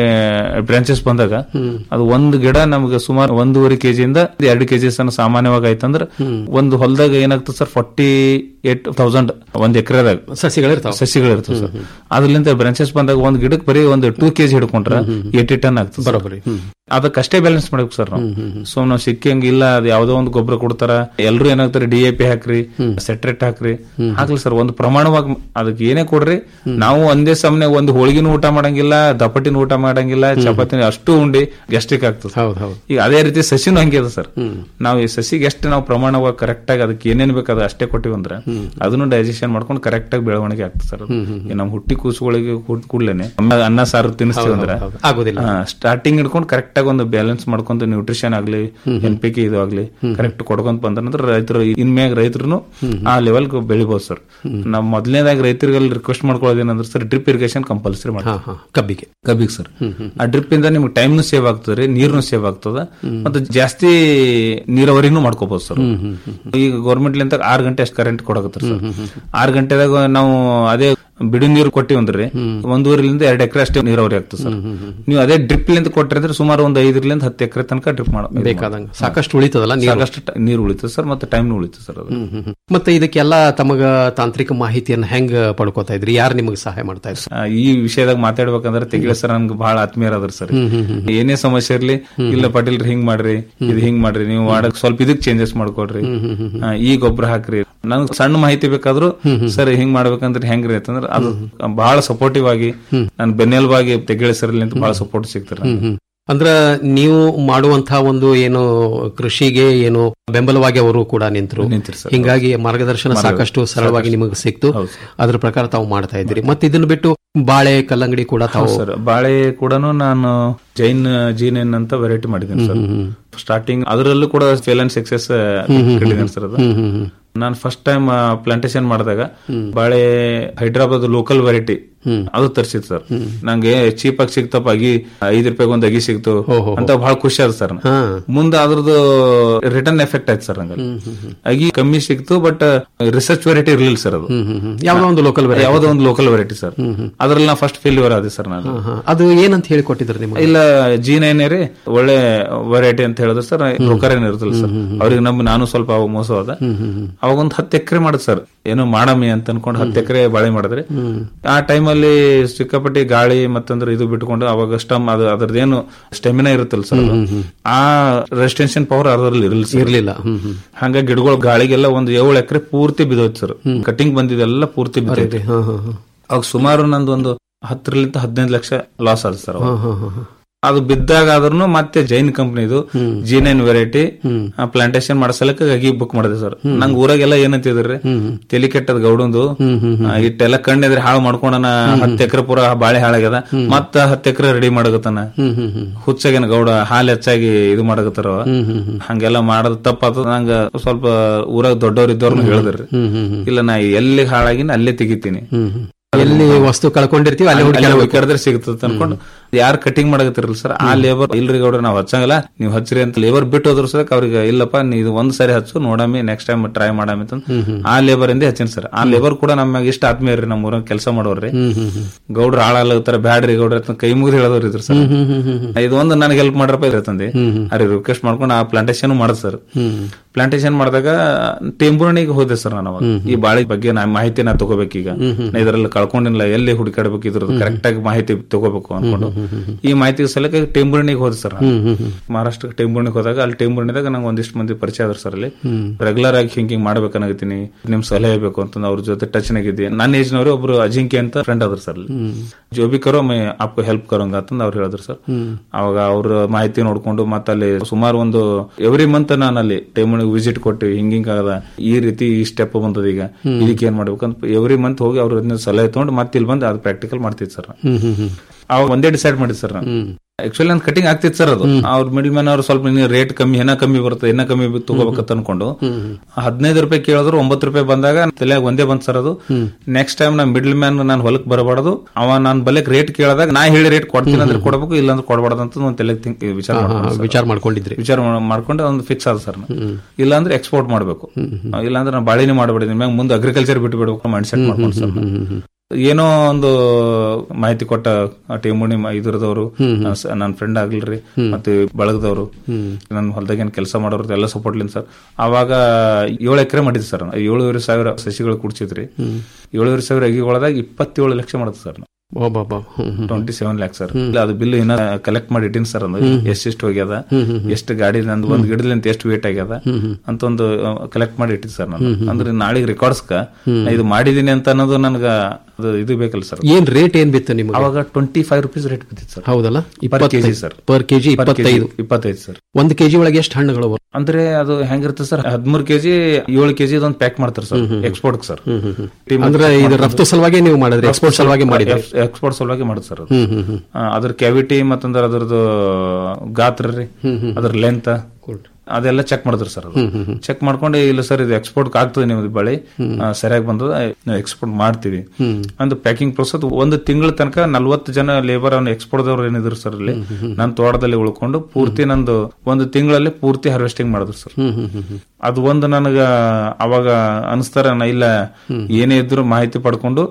ಬ್ರಾಂಚಸ್ ಬಂದಾಗ ಅದು ಒಂದು ಗಿಡ ನಮ್ಗೆ ಸುಮಾರು ಒಂದೂವರೆ ಕೆಜಿಯಿಂದ ಎರಡು ಕೆಜಿ ತನಕ ಸಾಮಾನ್ಯವಾಗಿ ಆಯ್ತಂದ್ರ ಒಂದು ಹೊಲದಾಗ ಏನಾಗ್ತದೆ ಸರ್ ಫಾರ್ಟಿ ಏಟ್ ತೌಸಂಡ್ ಒಂದ್ ಎಕರೆದಾಗ ಸಸಿಗಳಿರ್ತಾವ ಸಸಿಗಳಿರ್ತವೆ ಸರ್ ಅದ್ರಲ್ಲಿಂದ ಬ್ರಾಂಚಸ್ ಬಂದಾಗ ಒಂದ್ ಗಿಡಕ್ಕೆ ಬರೀ ಒಂದು ಟೂ ಕೆಜಿ ಹಿಡ್ಕೊಂಡ್ರ ಏಟಿ ಟನ್ ಆಗ್ತದೆ ಬರೋಬ್ಬರಿ ಅದಕ್ಕಷ್ಟೇ ಬ್ಯಾಲೆನ್ಸ್ ಮಾಡ್ಬೇಕು ಸರ್ ನಾವು ಸೊ ನಾವು ಸಿಕ್ಕಂಗ ಇಲ್ಲ ಅದು ಯಾವ್ದೋ ಒಂದು ಗೊಬ್ಬರ ಕೊಡ್ತಾರ ಎಲ್ರು ಏನಾಗ್ತಾರೆ ಡಿ ಎ ಪಿ ಹಾಕ್ರಿ ಸೆಟ್ರೇಟ್ ಹಾಕ್ರಿ ಹಾಕ್ಲಿ ಸರ್ ಒಂದು ಪ್ರಮಾಣವಾಗಿ ಅದಕ್ಕೆ ಏನೇ ಕೊಡ್ರಿ ನಾವು ಒಂದೇ ಸಮನೆ ಒಂದು ಹೋಳಿಗೆನೂ ಊಟ ಮಾಡಂಗಿಲ್ಲ ದಪಟಿನ ಊಟ ಮಾಡಂಗಿಲ್ಲ ಚಪಾತಿನ ಅಷ್ಟು ಉಂಡಿ ಗ್ಯಾಸ್ಟ್ರಿಕ್ ಆಗ್ತದೆ ಈಗ ಅದೇ ರೀತಿ ಸಸಿನೂ ಹಂಗೆ ಅದ ಸರ್ ನಾವು ಈ ಸಸಿಗೆ ಎಷ್ಟು ನಾವು ಪ್ರಮಾಣವಾಗಿ ಕರೆಕ್ಟ್ ಆಗಿ ಅದಕ್ಕೆ ಏನೇನ್ ಬೇಕು ಅದು ಅಷ್ಟೇ ಕೊಟ್ಟಿವಂದ್ರೆ ಅದನ್ನು ಡೈಜೆಷನ್ ಮಾಡ್ಕೊಂಡು ಕರೆಕ್ಟ್ ಆಗಿ ಬೆಳವಣಿಗೆ ಆಗ್ತದೆ ಸರ್ ಅದು. ಈ ನಮ್ಮ ಹುಟ್ಟಿ ಕೂಸುಗಳಿಗೆ ಕೂಡ್ಲೇನೆ ಅನ್ನ ಸಾರು ತಿನ್ನಿಸ್ತೀವಿ ಅಂದ್ರೆ ಹೌದು, ಹೌದು. ಆಗೋದಿಲ್ಲ. ಸ್ಟಾರ್ಟಿಂಗ್ ಹಿಡ್ಕೊಂಡು ಕರೆಕ್ಟ್ ಆಗಿ ಒಂದು ಬ್ಯಾಲೆನ್ಸ್ ಮಾಡ್ಕೊಂತ ನ್ಯೂಟ್ರಿಷನ್ ಆಗ್ಲಿ ಎನ್ ಪಿ ಕೆ ಇದು ಆಗ್ಲಿ ಕರೆಕ್ಟ್ ಕೊಡ್ಕೊಂತ ಬಂದ್ರೆ ರೈತರು ಇನ್ಮ್ಯಾಗ ರೈತರು ಆ ಲೆವೆಲ್ ಬೆಳಿಬಹುದು ಸರ್ ನಾವು ಮೊದಲನೇದಾಗಿ ರೈತರಿಗೆ ರಿಕ್ವೆಸ್ಟ್ ಮಾಡ್ಕೊಳ್ಳೋದು ಏನಂದ್ರೆ ಸರ್ ಡ್ರಿಪ್ ಇರಿಗೇಷನ್ ಕಂಪಲ್ಸರಿ ಮಾಡಿ ಕಬ್ಬಿಗೆ ಕಬ್ಬಿಗೆ ಸರ್ ಆ ಡ್ರಿಪ್ ಇಂದ ನಿಮ್ಗೆ ಟೈಮ್ನು ಸೇವ್ ಆಗ್ತದೆ ನೀರ್ನು ಸೇವ್ ಆಗ್ತದ ಮತ್ತೆ ಜಾಸ್ತಿ ನೀರಾವರಿನೂ ಮಾಡ್ಕೋಬಹುದು ಸರ್ ಈಗ ಗೌರ್ಮೆಂಟ್ ಲಿಂದ ಆರ್ ಗಂಟೆ ಅಷ್ಟು ಕರೆಂಟ್ ಕೊಡಕತ್ತಾರ ಸರ್ ಆರ್ ಗಂಟೆದಾಗ ನಾವು ಅದೇ ಬಿಡು ನೀರು ಕೊಟ್ಟಿವಂದ್ರಿ ಒಂದೂವರೆಲಿಂದ ಎರಡು ಎಕರೆ ಅಷ್ಟೇ ನೀರಾವರಿ ಆಗ್ತದೆ ಸರ್ ನೀವು ಅದೇ ಡ್ರಿಪ್ ಲಿಂದ ಕೊಟ್ಟಿದ್ರೆ ಸುಮಾರು ಒಂದು ಐದರಿಂದ ಹತ್ತು ಎಕರೆ ತನಕ ಡ್ರಿಪ್ ಮಾಡ ಬೇಕಾದಂಗ ಸಾಕಷ್ಟು ಉಳಿತದಲ್ಲ ನೀರು ಸಾಕಷ್ಟು ಟ- ನೀರು ಉಳಿತದೆ ಸರ್ ಮತ್ತೆ ಟೈಮ್ ಉಳಿತದೆ ಸರ್ ಅದು ಮತ್ತೆ ಇದಕ್ಕೆಲ್ಲ ತಮಗ ತಾಂತ್ರಿಕ ಮಾಹಿತಿಯನ್ನ ಹೆಂಗ್ ಪಡ್ಕೋತಾ ಇದ್ರಿ ಯಾರು ನಿಮಗೆ ಸಹಾಯ ಮಾಡ್ತಾ ಇದ್ರು ಆ, ಈ ವಿಷಯದಾಗ ಮಾತಾಡ್ಬೇಕಂದ್ರೆ ತೆಗಿಲ ಸರ್ ನನ್ಗೆ ಬಹಳ ಆತ್ಮೀಯರಾದ್ರ ಸರ್ ಹ್ಮ್, ಹ್ಮ್, ಹ್ಮ್. ಏನೇ ಸಮಸ್ಯೆ ಇರ್ಲಿ ಇಲ್ಲ ಪಾಟೀಲ್ ಹಿಂಗ್ ಮಾಡ್ರಿ ಇದು ಹಿಂಗ್ ಮಾಡ್ರಿ ನೀವು ಮಾಡಕ್ ಸ್ವಲ್ಪ ಇದಕ್ ಚೇಂಜಸ್ ಮಾಡ್ಕೊಡ್ರಿ ಆ, ಈ ಗೊಬ್ಬರ ಹಾಕ್ರಿ ನನ್ಗೆ ಸಣ್ಣ ಮಾಹಿತಿ ಬೇಕಾದ್ರು ಸರ್ ಹಿಂಗ್ ಮಾಡ್ಬೇಕಂದ್ರೆ ಹೆಂಗ್ರಿ ಅಂತಂದ್ರೆ ಅದು ಬಹಳ ಸಪೋರ್ಟಿವ್ ಆಗಿ ನನ್ ಬೆನ್ನೆಲುಬಾಗಿ ತೆಗಿಳ ಸರ್ ಅಂತ ಬಹಳ ಸಪೋರ್ಟ್ ಸಿಗ್ತಾರೆ ಹ್ಮ್, ಹ್ಮ್. ಅಂದ್ರ ನೀವು ಮಾಡುವಂತಹ ಒಂದು ಏನು ಕೃಷಿಗೆ ಏನು ಬೆಂಬಲವಾಗಿ ಅವರು ಕೂಡ ನಿಂತರು ಹಿಂಗಾಗಿ ಮಾರ್ಗದರ್ಶನ ಮಾರ್ಗ- ಸಾಕಷ್ಟು ಸರಳವಾಗಿ ನಿಮಗೆ ಸಿಕ್ತು ಹೌದು ಅದ್ರ ಪ್ರಕಾರ ತಾವು ಮಾಡ್ತಾ ಇದ್ದೀರಿ ಮತ್ತೆ ಇದನ್ನ ಬಿಟ್ಟು ಬಾಳೆ ಕಲ್ಲಂಗಡಿ ಕೂಡ ತಾವು ಸರ್ ಬಾಳೆ ಕೂಡ ನಾನು ಜೈನ್ ಜೀನ್ ಅಂತ ವೆರೈಟಿ ಮಾಡಿದ್ದೀನಿ ಸರ್ ಸ್ಟಾರ್ಟಿಂಗ್ ಅದರಲ್ಲೂ ಕೂಡ ಫೇಲ್ ಅಂಡ್ ಸಕ್ಸಸ್ ಕಂಡಿದ್ದೇನೆ ಸರ್ ಅದು ನಾನು ಫಸ್ಟ್ ಟೈಮ್ ಪ್ಲಾಂಟೇಶನ್ ಮಾಡಿದಾಗ ಬಾಳೆ ಹೈದ್ರಾಬಾದ್ ಲೋಕಲ್ ವೆರೈಟಿ ಅದು ತರಿಸಿತ್ತು ಸರ್ ನಂಗೆ ಚೀಪ್ ಆಗಿ ಸಿಕ್ತಪ್ಪ ಅಗಿ ಐದ್ ರೂಪಾಯಿ ಒಂದು ಅಗಿ ಸಿಕ್ತು ಅಂತ ಬಹಳ ಖುಷಿ ಆದ ಸರ್ ಮುಂದೆ ಅದ್ರದ್ದು ರಿಟರ್ನ್ ಎಫೆಕ್ಟ್ ಆಯ್ತು ಸರ್ ನಂಗೆ ಅಗಿ ಕಮ್ಮಿ ಸಿಕ್ತು ಬಟ್ ರಿಸರ್ಚ್ ವೆರೈಟಿ ಇರ್ಲಿಲ್ಲ ಸರ್ ಅದು ಯಾವ್ದೋ ಒಂದು ಲೋಕಲ್ ಯಾವ್ದೋ ಒಂದು ಲೋಕಲ್ ವೆರೈಟಿ ಸರ್ ಅದ್ರಲ್ಲಿ ನಾ ಫಸ್ಟ್ ಫೇಲ್ಯೂರ್ ಆದೆ ಸರ್ ನಾನು ಅದು ಏನಂತ ಹೇಳಿಕೊಟ್ಟಿದ್ರು ನಿಮಗೆ ಇಲ್ಲ ಜಿ ನೈನ್ ರೀ ಒಳ್ಳೆ ವೆರೈಟಿ ಅಂತ ಹೇಳಿದ್ರು ಸರ್ ರೊಕ್ಕರ್ ಏನ್ ಇರ್ತಲ್ಲ ಸರ್ ಅವ್ರಿಗೆ ನಮ್ಮ ನಾನು ಸ್ವಲ್ಪ ಅವಾಗ ಮೋಸ ಹೋದ ಅವಾಗ ಒಂದು ಹತ್ತು ಎಕರೆ ಮಾಡುದು ಸರ್ ಏನೋ ಮಾಡಮಿ ಅಂತ ಅನ್ಕೊಂಡು ಹತ್ತು ಎಕರೆ ಬಾಳೆ ಮಾಡಿದ್ರಿ ಆ ಟೈಮಲ್ಲಿ ಸಿಕ್ಕಾಪಟ್ಟಿ ಗಾಳಿ ಮತ್ತಂದ್ರೆ ಇದು ಬಿಟ್ಕೊಂಡು ಅವಾಗ ಸ್ಟಮ್ ಅದು ಅದ್ರದ್ದೇನು ಸ್ಟೆಮಿನಾ ಇರುತ್ತಲ್ಲ ಸರ್ ಅದು. ಆ ರೆಸಿಸ್ಟೆನ್ಷನ್ ಪವರ್ ಅದ್ರಲ್ಲಿ ಇರಲಿಲ್ಲ ಇರ್ಲಿಲ್ಲ ಹಂಗ ಗಿಡಗಳು ಗಾಳಿಗೆಲ್ಲ ಒಂದು ಏಳು ಎಕರೆ ಪೂರ್ತಿ ಬಿದ್ದೋಯ್ತು ಸರ್ ಕಟಿಂಗ್ ಬಂದಿದ್ದೆಲ್ಲ ಪೂರ್ತಿ ಬಿದ್ದೈತಿ ಅವಾಗ ಸುಮಾರು ನಂದು ಒಂದು ಹತ್ತರಿಂದ ಹದಿನೈದು ಲಕ್ಷ ಲಾಸ್ ಆದ ಸರ್ ಅವಾಗ. ಅದು ಬಿದ್ದಾಗ ಆದ್ರೂ ಮತ್ತೆ ಜೈನ್ ಕಂಪ್ನಿದು ಜಿ ನೈನ್ ವೆರೈಟಿ ಪ್ಲಾಂಟೇಶನ್ ಮಾಡಸಲಕ್ಕ ಅಗಿ ಬುಕ್ ಮಾಡಿದೆ ಸರ್ ನಂಗೆ ಊರಾಗೆಲ್ಲ ಏನಂತಿದ್ರಿ ತಲಿ ಕೆಟ್ಟದ ಗೌಡಂದು ಆ, ಇಟ್ಟೆಲ್ಲ ಕಣ್ಣಿದ್ರೆ ಹಾಳು ಮಾಡ್ಕೊಂಡನ ಹತ್ತು ಎಕರೆ ಪೂರ ಬಾಳೆ ಹಾಳಾಗ್ಯದ ಮತ್ತ ಹತ್ತು ಎಕರೆ ರೆಡಿ ಮಾಡಗತ್ತಾನ ಹುಚ್ಚಾಗೇನ ಗೌಡ ಹಾಲು ಹೆಚ್ಚಾಗಿ ಇದು ಮಾಡಕತ್ತಾರ ಹಂಗೆಲ್ಲ ಮಾಡೋದು ತಪ್ಪಾತ ನಂಗ ಸ್ವಲ್ಪ ಊರಾಗ ದೊಡ್ಡವ್ರ ಇದ್ದವ್ರನ್ನ ಹೇಳಿದ್ರಿ ಇಲ್ಲ ನಾ ಎಲ್ಲಿ ಹಾಳಾಗಿನ ಅಲ್ಲೇ ತೆಗಿತೀನಿ ಎಲ್ಲಿ ವಸ್ತು ಕಳ್ಕೊಂಡಿರ್ತೀವಿ ಅಲ್ಲಿ ಹುಡುಕಿ ಹುಡುಕಾಡಿದ್ರೆ ಸಿಗುತ್ತದೆ ಅನ್ಕೊಂಡು ಯಾರು ಕಟಿಂಗ್ ಮಾಡಕತ್ತಿರಲ್ಲ ಸರ್ ಆ ಲೇಬರ್ ಇಲ್ರಿ ಗೌಡ್ರ ನಾವ್ ಹಚ್ಚಂಗಲ್ಲ ನೀವು ಹಚ್ಚ್ರಿ ಅಂತ ಲೇಬರ್ ಬಿಟ್ಟು ಹೋದ್ರು ಸರ್ ಅವ್ರಿಗೆ ಇಲ್ಲಪ್ಪ ನೀವು ಒಂದ್ ಸಾರಿ ಹಚ್ಚು ನೋಡಮಿ ನೆಕ್ಸ್ಟ್ ಟೈಮ್ ಟ್ರೈ ಮಾಡಮಿ ಅಂತ ಆ ಲೇಬರ್ ಇಂದ ಹಚ್ಚಿನ ಸರ್ ಆ ಲೇಬರ್ ಕೂಡ ನಮ್ಯಾಗ ಇಷ್ಟ ಆತ್ಮೀಯ ರೀ ನಮ್ಮ ಊರಾಗ ಕೆಲಸ ಮಾಡೋರ್ರಿ ಗೌಡ್ರ ಹಾಳಾಗ್ತಾರ ಬ್ಯಾಡ್ರಿ ಗೌಡ್ರ ಅಂತ ಕೈ ಮುಗಿದು ಹೇಳೋರು ಇದ್ರು ಸರ್ ಇದು ಒಂದು ನನಗೆ ಹೆಲ್ಪ್ ಮಾಡ್ರಪ್ಪ ಇರತ್ತಂದೆ ಅವ್ರಿಗೆ ರಿಕ್ವೆಸ್ಟ್ ಮಾಡ್ಕೊಂಡು ಆ ಪ್ಲಾಂಟೇಶನ್ ಮಾಡೋದು ಸರ್ ಪ್ಲಾಂಟೇಶನ್ ಮಾಡಿದಾಗ ಟೆಂಬುರಣಿಗೆ ಹೋದೆ ಸರ್ ನಾನು ಅವಾಗ ಈ ಬಾಳೆ ಬಗ್ಗೆ ನಾ ಮಾಹಿತಿ ನಾ ತಗೋಬೇಕೀಗ ನಾ ಇದರಲ್ಲಿ ಕಳ್ಕೊಂಡಿಲ್ಲ ಎಲ್ಲಿ ಹುಡುಕಾಡ್ಬೇಕು ಇದ್ರದ್ದು ಕರೆಕ್ಟ್ ಆಗಿ ಮಾಹಿತಿ ತಗೋಬೇಕು ಅನ್ಕೊಂಡು ಈ ಮಾಹಿತಿ ಸಲಕ್ಕೆ ಟೆಂಬುರಣಿಗೆ ಹೋದೆ ಸರ್ ನಾನು. ಮಹಾರಾಷ್ಟ್ರಕ್ಕೆ ಟೆಂಬುರಣಿಗೆ ಹೋದಾಗ ಅಲ್ಲಿ ಟೆಂಬುರಣಿದಾಗ ನಂಗೆ ಒಂದಿಷ್ಟು ಮಂದಿ ಪರಿಚಯ ಆದ್ರು ಸರ್ ಅಲ್ಲಿ ರೆಗ್ಯುಲರ್ ಆಗಿ ಹಿಂಗಿಂಗ್ ಮಾಡ್ಬೇಕನ್ನಾಗತ್ತೀನಿ ನಿಮ್ ಸಲಹೆ ಬೇಕು ಅಂತಂದು ಅವ್ರ ಜೊತೆ ಟಚ್ ನಾಗಿದ್ದೆ ನನ್ನ ಏಜ್ ನವರು ಒಬ್ರು ಅಜಿಂಕ್ಯ ಅಂತ ಫ್ರೆಂಡ್ ಆದ್ರು ಸರ್ ಅಲ್ಲಿ ಜೋ ಬಿ ಕರೋ ಮೈ ಆಪ್ಕೋ ಹೆಲ್ಪ್ ಕರೋಂಗ ಅಂತಂದು ಅವ್ರು ಹೇಳಿದ್ರು ಸರ್ ಅವಾಗ ಅವ್ರ ಮಾಹಿತಿ ನೋಡ್ಕೊಂಡು ಮತ್ತೆ ಅಲ್ಲಿ ಸುಮಾರು ಒಂದು ಎವ್ರಿ ಮಂತ್ ನಾನು ಅಲ್ಲಿ ಟೈಮಣಿಗೆ ವಿಸಿಟ್ ಕೊಟ್ಟು ಹಿಂಗ್ ಹಿಂಗ್ ಆಗದ ಈ ರೀತಿ ಈ ಸ್ಟೆಪ್ ಬಂದದ ಈಗ ಇದಕ್ಕೆ ಏನ್ ಮಾಡ್ಬೇಕಂತ ಎವ್ರಿ ಮಂತ್ ಹೋಗಿ ಅವ್ರ ಸಲಹೆ ತಗೊಂಡು ಮತ್ತೆ ಇಲ್ಲಿ ಬಂದು ಅದು ಪ್ರಾಕ್ಟಿಕಲ್ ಮಾಡ್ತಿದ್ ಸರ್ ಅವಾಗ ಒಂದೇ ಡಿಸೈಡ್ ಮಾಡಿದ್ ಸರ್ ನಾನು ಆಕ್ಚುಲಿ ನನ್ ಕಟಿಂಗ್ ಆಗ್ತಿತ್ತು ಸರ್ ಅದು ಅವ್ರ ಮಿಡಲ್ ಮ್ಯಾನ್ ಅವ್ರು ಸ್ವಲ್ಪ ರೇಟ್ ಕಮ್ಮಿ ಏನ ಕಮ್ಮಿ ಬರುತ್ತೆ ಏನ ಕಮ್ಮಿ ತಗೋಬೇಕಂತ ಅನ್ಕೊಂಡು ಹದಿನೈದು ರೂಪಾಯಿ ಕೇಳಿದ್ರು ಒಂಬತ್ತು ರೂಪಾಯಿ ಬಂದಾಗ ತಲೆಯಾಗ ಒಂದೇ ಬಂದ್ ಸರ್ ಅದು ನೆಕ್ಸ್ಟ್ ಟೈಮ್ ನಾ ಮಿಡ್ಲ್ ಮ್ಯಾನ್ ನಾನು ಹೊಲಕ್ ಬರಬಾರ್ದು ಅವ ನಾನ್ ಬಲಕ್ ರೇಟ್ ಕೇಳಿದಾಗ ನಾ ಹೇಳಿ ರೇಟ್ ಕೊಡ್ತೀನಿ ಅಂದ್ರೆ ಕೊಡಬೇಕು ಇಲ್ಲಾಂದ್ರೆ ಕೊಡಬಾರ್ದು ಅಂತ ನಾನು ತಲೆಗೆ think- ವಿಚಾರ ಹಾ, ಹಾ, ಮಾಡ್ಕೊಂಡೆ sir. ವಿಚಾರ ಮಾಡ್ಕೊಂಡಿದ್ರಿ ವಿಚಾರ ಮಾಡ್- ಮಾಡ್ಕೊಂಡು ಒಂದು ಫಿಕ್ಸ್ ಆದ ಸರ್ ಇಲ್ಲಾಂದ್ರೆ ಎಕ್ಸ್ಪೋರ್ಟ್ ಮಾಡಬೇಕು ಇಲ್ಲಾಂದ್ರೆ ನಾನು ಬಾಳಿನೇ ಮಾಡಬಿಡಿದ್ದೀನಿ ಮ್ಯಾಗ ಮುಂದೆ ಅಗ್ರಿಕಲ್ಚರ್ ಬಿಟ್ಟು ಬಿಡ್ಬೇಕು ಮೈಂಡ್ ಸೆಟ್ ಮಾಡ್ಕೊಂಡು ಸರ್ ಏನೋ ಒಂದು ಮಾಹಿತಿ ಕೊಟ್ಟ ಟೀಮುಣಿ ಇದ್ರದವರು ನನ್ನ ಫ್ರೆಂಡ್ ಆಗ್ಲಿರಿ ಮತ್ತೆ ಬಳಗದವರು ನನ್ನ ಹೊಲದಾಗ ಏನ್ ಕೆಲಸ ಮಾಡೋರು ಎಲ್ಲ ಸಪೋರ್ಟ್ ಲಿಂದ ಸರ್ ಅವಾಗ ಏಳು ಎಕರೆ ಮಾಡಿದ್ವಿ ಸರ್ ಏಳುವರೆ ಸಾವಿರ ಸಸಿಗಳು ಕುಡ್ಸಿದ್ರಿ ಏಳುವರೆ ಸಾವಿರ ಅಗಿಗೊಳದಾಗ ಇಪ್ಪತ್ತೇಳು ಲಕ್ಷ ಮಾಡುತ್ತೆ sir twenty seven lakh sir ಅದು ಬಿಲ್ ಇನ್ನ ಕಲೆಕ್ಟ್ ಮಾಡಿ ಇಟ್ಟಿನಿ ಸರ್ ಅದು ಎಷ್ಟೆಷ್ಟು ಹೋಗ್ಯದ ಎಷ್ಟು ಗಾಡಿ ನಂದು ಒಂದ್ ಗಿಡದಿಂದ ಎಷ್ಟು ವೇಟ್ ಆಗ್ಯದ ಅಂತ ಒಂದು ಕಲೆಕ್ಟ್ ಮಾಡಿ ಇಟ್ಟಿದ್ ಸರ್ ನಾನು ಅಂದ್ರೆ ನಾಳೆಗೆ ರೆಕಾರ್ಡ್ಸ್ಕ ಇದು ಮಾಡಿದೀನಿ ಅಂತ ಅನ್ನೋದು ನನ್ಗ ಅದು ಇದು ಬೇಕಲ್ಲ ಸರ್ ಏನ್ ರೇಟ್ ಏನ್ ಬಿತ್ತು ನಿಮಗೆ ಅವಾಗ ಟ್ವೆಂಟಿ ಫೈವ್ ರುಪೀಸ್ ರೇಟ್ ಬಿದ್ದಿತ್ತು ಸರ್ ಹೌದಲ್ಲ per KG sir per KG ಇಪ್ಪತ್ತೈದು ಇಪ್ಪತ್ತೈದು ಸರ್ ಒಂದು ಕೆಜಿ ಒಳಗೆ ಎಷ್ಟು ಹಣ್ಣುಗಳು ಬರುತ್ತೆ? ಅಂದ್ರೆ ಅದು ಹೆಂಗಿರುತ್ತೆ ಸರ್ ಹದಿಮೂರು ಕೆಜಿ ಏಳು ಕೆಜಿ ಅದೊಂದು ಪ್ಯಾಕ್ ಮಾಡ್ತಾರೆ ಸರ್ ಎಕ್ಸ್ಪೋರ್ಟ್ ಸರ್ ಅಂದ್ರೆ ಇದು ರಫ್ತು ಸಲುವಾಗಿ ನೀವು ಮಾಡಿದ್ರಿ ಎಕ್ಸ್ಪೋರ್ಟ್ ಸಲುವಾಗಿ ಮಾಡಿದ್ರಿ ಎಕ್ಸ್ಪೋರ್ಟ್ ಸಲುವಾಗಿ ಮಾಡುದು ಸರ್ ಅದು. ಹ್ಮ್, ಹ್ಮ್, ಹ್ಮ್. ಆ, ಅದ್ರ ಕ್ಯಾವಿಟಿ ಮತ್ತಂದ್ರ ಅದ್ರದ್ದು ಗಾತ್ರ ರೀ ಅದ್ರ ಲೆಂತ್ ಅದೆಲ್ಲ ಚೆಕ್ ಮಾಡಿದ್ರು ಸರ್ ಚೆಕ್ ಮಾಡ್ಕೊಂಡು ಇಲ್ಲ ಸರ್ ಇದು ಎಕ್ಸ್ಪೋರ್ಟ್ ಆಗ್ತದೆ ನಿಮ್ದು ಬಳಿ ಆ, ಸರಿಯಾಗಿ ಬಂದದ ನಾವು ಎಕ್ಸ್ಪೋರ್ಟ್ ಮಾಡ್ತೀವಿ ಒಂದು ಪ್ಯಾಕಿಂಗ್ ಪ್ರೊಸೆಸ್ ಒಂದು ತಿಂಗಳ ತನಕ ನಲ್ವತ್ತು ಜನ ಲೇಬರ್ ಅವ್ನು ಎಕ್ಸ್ಪೋರ್ಟ್ ದವ್ರು ಏನಿದ್ರು ಸರ್ ಇಲ್ಲಿ ನನ್ನ ತೋಟದಲ್ಲಿ ಉಳ್ಕೊಂಡು ಪೂರ್ತಿ ನಂದು ಒಂದು ತಿಂಗಳಲ್ಲಿ ಪೂರ್ತಿ ಹಾರ್ವೆಸ್ಟಿಂಗ್ ಮಾಡಿದ್ರು ಸರ್ ಅದು ಒಂದು ನನಗ ಅವಾಗ ಅನಿಸ್ತಾರ ನಾ ಇಲ್ಲ ಏನೇ ಇದ್ರು ಮಾಹಿತಿ ಪಡ್ಕೊಂಡು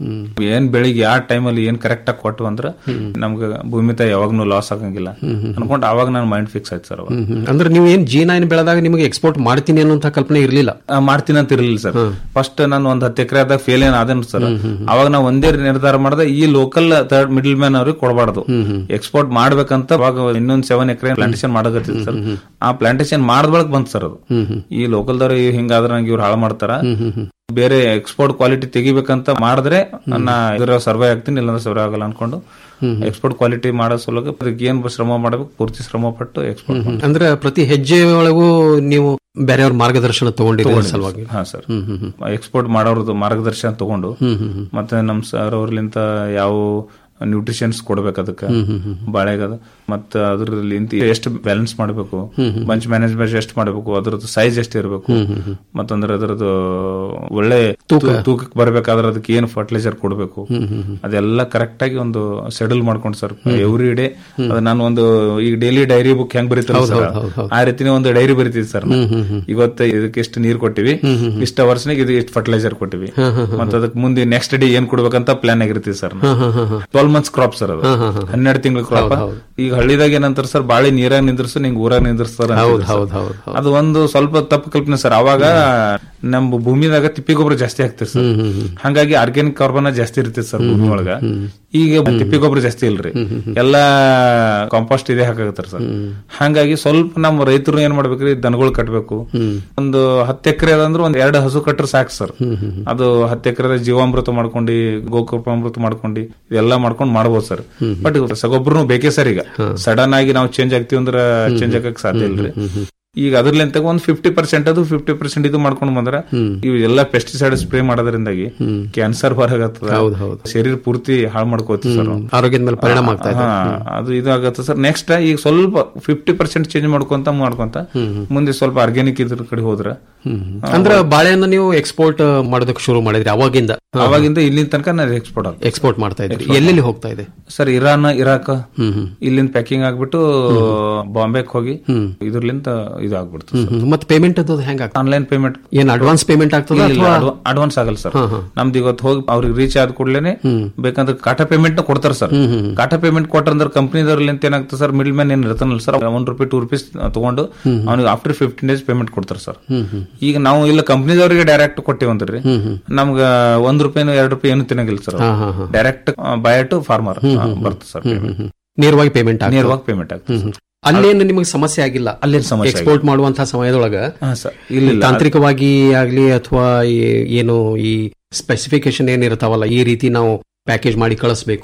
ಏನ್ ಬೆಳಿಗ್ಗೆ ಯಾವ ಟೈಮಲ್ಲಿ ಏನ್ ಕರೆಕ್ಟ್ ಆಗಿ ಕೊಟ್ಟು ಅಂದ್ರ ನಮ್ಗೆ ಭೂಮಿ ತಾಯಿ ಯಾವಾಗ್ನೂ ಲಾಸ್ ಆಗಂಗಿಲ್ಲ ಅನ್ಕೊಂಡು ಅವಾಗ ನನ್ನ ಮೈಂಡ್ ಫಿಕ್ಸ್ ಆಯ್ತು ಸರ್ ಅವಾಗ ಹ್ಮ್, ಹ್ಮ್. ಅಂದ್ರೆ ನೀವು ಏನ್ ಜೀನ ಏನ್ ಬೆಳೆದಾಗ ನಿಮಗೆ ಎಕ್ಸ್ಪೋರ್ಟ್ ಮಾಡ್ತೀನಿ ಅನ್ನುವಂತ ಕಲ್ಪನೆ ಇರಲಿಲ್ಲ ಆ, ಮಾಡ್ತೀನಿ ಅಂತ ಇರ್ಲಿಲ್ಲ ಸರ್ ಫಸ್ಟ್ ನಾನು ಒಂದ್ ಹತ್ತು ಎಕರೆ ಆದಾಗ ಫೇಲ್ ಏನ್ ಆದೇನು ಸರ್ ಅವಾಗ ನಾವು ಒಂದೇ ನಿರ್ಧಾರ ಮಾಡಿದೆ ಈ ಲೋಕಲ್ ಥರ್ಡ್ ಮಿಡಲ್ ಮ್ಯಾನ್ ಅವ್ರಿಗೆ ಕೊಡಬಾರ್ದು ಎಕ್ಸ್ಪೋರ್ಟ್ ಮಾಡ್ಬೇಕಂತ ಅವಾಗ ಇನ್ನೊಂದ್ ಸೆವೆನ್ ಎಕರೆ ಪ್ಲಾಂಟೇಶನ್ ಮಾಡಕತ್ತಿದ್ ಸರ್ ಆ ಪ್ಲಾಂಟೇಶನ್ ಮಾಡಿದ ಬಳಕ ಬಂತು ಸರ್ ಅದು ಈ ಲೋಕಲ್ದವ್ರು ಹಿಂಗಾದ್ರೆ ನಂಗೆ ಇವ್ರು ಹಾಳು ಮಾಡ್ತಾರ ಬೇರೆ ಎಕ್ಸ್ಪೋರ್ಟ್ ಕ್ವಾಲಿಟಿ ತೆಗಿಬೇಕಂತ ಮಾಡಿದ್ರೆ ನಾ ಇದರ ಸರ್ವೆ ಆಗ್ತೀನಿ ಇಲ್ಲಾಂದ್ರೆ ಸರ್ವೆ ಆಗಲ್ಲ ಅನ್ಕೊಂಡು ಎಕ್ಸ್ಪೋರ್ಟ್ ಕ್ವಾಲಿಟಿ ಮಾಡೋ ಸಲುವಾಗಿ ಅದಕ್ಕೆ ಏನ್ ಶ್ರಮ ಮಾಡಬೇಕು ಪೂರ್ತಿ ಶ್ರಮ ಪಟ್ಟು ಎಕ್ಸ್ಪೋರ್ಟ್ ಅಂದ್ರೆ ಪ್ರತಿ ಹೆಜ್ಜೆ ಒಳಗೂ ನೀವು ಬೇರೆಯವ್ರ ಮಾರ್ಗದರ್ಶನ ತಗೊಂಡಿರೋ ಸಲುವಾಗಿ ಹಾ ಸರ್ ಎಕ್ಸ್ಪೋರ್ಟ್ ಮಾಡೋರ್ದು ಮಾರ್ಗದರ್ಶನ ತಗೊಂಡು ಮತ್ತೆ ನಮ್ ಸರ್ ಅವ್ರಲಿಂತ ಯಾವ ನ್ಯೂಟ್ರಿಷನ್ಸ್ ಕೊಡ್ಬೇಕು ಅದಕ್ಕೆ ಬಾಳೆಗದ ಮತ್ತ ಅದ್ರಲ್ಲಿ ಎಷ್ಟು ಬ್ಯಾಲೆನ್ಸ್ ಮಾಡಬೇಕು ಬಂಚ್ ಮ್ಯಾನೇಜ್ಮೆಂಟ್ ಎಷ್ಟು ಮಾಡಬೇಕು ಅದ್ರದ್ದು ಸೈಜ್ ಎಷ್ಟು ಇರಬೇಕು ಮತ್ತಂದ್ರೆ ಅದ್ರದ್ದು ಒಳ್ಳೆ ತೂಕಕ್ಕೆ ಬರ್ಬೇಕಾದ್ರೆ ಅದಕ್ಕೆ ಏನು ಫರ್ಟಿಲೈಸರ್ ಕೊಡಬೇಕು ಅದೆಲ್ಲ ಕರೆಕ್ಟ್ ಆಗಿ ಒಂದು ಸೆಡಲ್ ಮಾಡ್ಕೊಂಡು ಸರ್ ಎವ್ರಿ ಡೇ ಅದು ನಾನು ಒಂದು ಈಗ ಡೈಲಿ ಡೈರಿ ಬುಕ್ ಹೆಂಗ್ ಬರೀತಾರೆ ಸರ್ ಆ ರೀತಿನೇ ಒಂದು ಡೈರಿ ಬರೀತೀವಿ ಸರ್ ಇವತ್ತು ಇದಕ್ಕೆ ಎಷ್ಟು ನೀರ್ ಕೊಟ್ಟಿವಿ ಇಷ್ಟ ವರ್ಷನಿಗೆ ಇದು ಇಷ್ಟು ಫರ್ಟಿಲೈಸರ್ ಕೊಟ್ಟಿವಿ ಮತ್ತೆ ಅದಕ್ಕೆ ಮುಂದೆ ನೆಕ್ಸ್ಟ್ ಡೇ ಏನ್ ಕೊಡ್ಬೇಕಂತ ಪ್ಲಾನ್ ಆಗಿರ್ತೀವಿ sir twelve months crop sir ಅದು ಹನ್ನೆರಡು ತಿಂಗಳ ಕ್ರಾಪ್ ಈಗ ಹಳ್ಳಿದಾಗ ಏನಂತಾರ ಸರ್ ಬಾಳೆ ನೀರಾಗ ನಿಂದ್ರಸು ನಿಂಗೆ ಊರಾಗ ನಿಂದ್ರಸ್ತಾರ ಹೌದು ಹೌದು ಹೌದು ಅದು ಒಂದು ಸ್ವಲ್ಪ ತಪ್ಪು ಕಲ್ಪನೆ ಸರ್ ಅವಾಗ ನಮ್ಮ ಭೂಮಿದಾಗ ತಿಪ್ಪಿ ಗೊಬ್ಬರ ಜಾಸ್ತಿ ಆಗ್ತದೆ ಸರ್ ಹಂಗಾಗಿ ಆರ್ಗ್ಯಾನಿಕ್ ಕಾರ್ಬನ್ ಜಾಸ್ತಿ ಇರ್ತೈತೆ ಸರ್ ಭೂಮಿ ಒಳಗ ಈಗ ತಿಪ್ಪಿ ಗೊಬ್ಬರ ಜಾಸ್ತಿ ಇಲ್ರಿ ಎಲ್ಲಾ ಕಾಂಪೋಸ್ಟ್ ಇದೆ ಹಾಕಾಗತ್ತಾರ ಸರ್ ಹಂಗಾಗಿ ಸ್ವಲ್ಪ ನಮ್ಮ ರೈತರು ಏನ್ ಮಾಡ್ಬೇಕ್ರಿ ದನಗಳು ಕಟ್ಬೇಕು ಒಂದು ಹತ್ತು ಎಕರೆ ಅದಂದ್ರೆ ಒಂದ್ ಎರಡು ಹಸು ಕಟ್ರೆ ಸಾಕು ಸರ್ ಅದು ಹತ್ತು ಎಕರೆ ಜೀವಾಮೃತ ಮಾಡ್ಕೊಂಡು ಗೋಕೃಪಾಮೃತ ಮಾಡ್ಕೊಂಡು ಇದೆಲ್ಲ ಮಾಡ್ಕೊಂಡು ಮಾಡ್ಬೋದು ಸರ್ ಬಟ್ ರಸಗೊಬ್ಬರನು ಬೇಕೇ ಸರ್ ಈಗ ಸಡನ್ ಆಗಿ ನಾವು ಚೇಂಜ್ ಆಗ್ತೀವಿ ಅಂದ್ರೆ ಚೇಂಜ್ ಆಗಕ್ ಸಾಧ್ಯ ಇಲ್ರಿ ಈಗ ಅದ್ರಲ್ಲಿಂತ ಒಂದ್ ಫಿಫ್ಟಿ ಪರ್ಸೆಂಟ್ ಅದು ಫಿಫ್ಟಿ ಪರ್ಸೆಂಟ್ ಇದು ಮಾಡ್ಕೊಂಡು ಬಂದ್ರೆ ಇವು ಎಲ್ಲ ಪೆಸ್ಟಿಸೈಡ್ ಸ್ಪ್ರೇ ಮಾಡೋದ್ರಿಂದಾಗಿ ಕ್ಯಾನ್ಸರ್ ಬರಾಗತ್ತದ ಶರೀರ ಪೂರ್ತಿ ಹಾಳು ಮಾಡ್ಕೋತೀವಿ ಸರ್ ಆರೋಗ್ಯದ ಮೇಲೆ ಪರಿಣಾಮ ಆಗ್ತಾ ಇದೆ ಹಾ, ಅದು ಇದು ಆಗತ್ತೆ ಸರ್ ನೆಕ್ಸ್ಟ್ ಈಗ ಸ್ವಲ್ಪ ಫಿಫ್ಟಿ ಪರ್ಸೆಂಟ್ ಚೇಂಜ್ ಮಾಡ್ಕೊಂತ ಮಾಡ್ಕೊಂತ ಮುಂದೆ ಸ್ವಲ್ಪ ಆರ್ಗ್ಯಾನಿಕ್ ಇದ್ರ ಕಡೆ ಹೋದ್ರೆ ಅಂದ್ರೆ ಬಾಳೆಹಣ್ಣು ನೀವು ಎಕ್ಸ್ಪೋರ್ಟ್ ಮಾಡೋದಕ್ಕೆ ಶುರು ಮಾಡಿದ್ರಿ ಅವಾಗಿಂದ ಅವಾಗಿಂದ ಇಲ್ಲಿನ ತನಕ ನಾನು ಎಕ್ಸ್ಪೋರ್ಟ್ ಆಗ ಎಕ್ಸ್ಪೋರ್ಟ್ ಮಾಡ್ತಾ ಇದ್ರಿ ಎಲ್ಲೆಲ್ಲಿ ಹೋಗ್ತಾ ಇದೆ ಸರ್ ಇರಾನ್ ಇರಾಕ್ ಇಲ್ಲಿಂದ ಪ್ಯಾಕಿಂಗ್ ಆಗ್ಬಿಟ್ಟು ಬಾಂಬೆಗೆ ಹೋಗಿ ಇದ್ರಲಿಂದ ಇದು ಆಗ್ಬಿಡ್ತು ಮತ್ತೆ ಪೇಮೆಂಟ್ ಅದು ಹೆಂಗ ಆನ್ಲೈನ್ ಪೇಮೆಂಟ್ ಏನ್ ಅಡ್ವಾನ್ಸ್ ಪೇಮೆಂಟ್ ಆಗ್ತದ ಅಥವಾ ಅಡ್ವಾನ್ಸ್ ಆಗಲ್ಲ ಸರ್ ನಮ್ದು ಇವತ್ತು ಹೋಗಿ ಅವ್ರಿಗೆ ರೀಚ್ ಆದ ಕೂಡಲೇ ಬೇಕಂದ್ರೆ ಕಾಟಾ ಪೇಮೆಂಟ್ ನ ಕೊಡ್ತಾರೆ ಸರ್ ಕಾಟಾ ಪೇಮೆಂಟ್ ಕೊಟ್ಟಂದ್ರೆ ಕಂಪ್ನಿದವ್ರಲ್ಲಿ ಅಂತ ಏನಾಗ್ತದೆ ಸರ್ ಮಿಡಲ್ ಮ್ಯಾನ್ ಏನ್ ಇರ್ತಾನಲ್ಲ sir one rupee two rupees ತಗೊಂಡು ಅವ್ನಿಗೆ ಆಫ್ಟರ್ ಫಿಫ್ಟೀನ್ ಡೇಸ್ ಪೇಮೆಂಟ್ ಕೊಡ್ತಾರೆ ಸರ್ ಈಗ ನಾವು ಇಲ್ಲ ಕಂಪ್ನಿದವರಿಗೆ ಡೈರೆಕ್ಟ್ ಕೊಟ್ಟಿವಂದ್ರಿ ನಮ್ಗ ಒಂದ್ ರೂಪಾಯಿನೂ ಎರಡು ರೂಪಾಯಿ ಏನು ತಿನ್ನಂಗಿಲ್ಲ sir direct by to farmer ಬರ್ತದೆ ಸರ್ ನೇರವಾಗಿ ಪೇಮೆಂಟ್ ನೇರವಾಗಿ ಪೇಮೆಂಟ್ ಆಗ್ತದೆ sir. ಅಲ್ಲೇನು ನಿಮಗೆ ಸಮಸ್ಯೆ ಆಗಿಲ್ಲ ಅಲ್ಲೇನ್ ಸಮಸ್ಯೆ ಎಕ್ಸ್ಪೋರ್ಟ್ ಮಾಡುವಂತಹ ಸಮಯದೊಳಗ ಹಾ, sir. ಇಲ್ಲಿಲ್ಲ. ತಾಂತ್ರಿಕವಾಗಿ ಆಗ್ಲಿ ಅಥವಾ ಏನು ಈ ಸ್ಪೆಸಿಫಿಕೇಶನ್ ಏನಿರ್ತಾವಲ್ಲ ಈ ರೀತಿ ನಾವು ಪ್ಯಾಕೇಜ್ ಮಾಡಿ ಕಳಿಸ್ಬೇಕು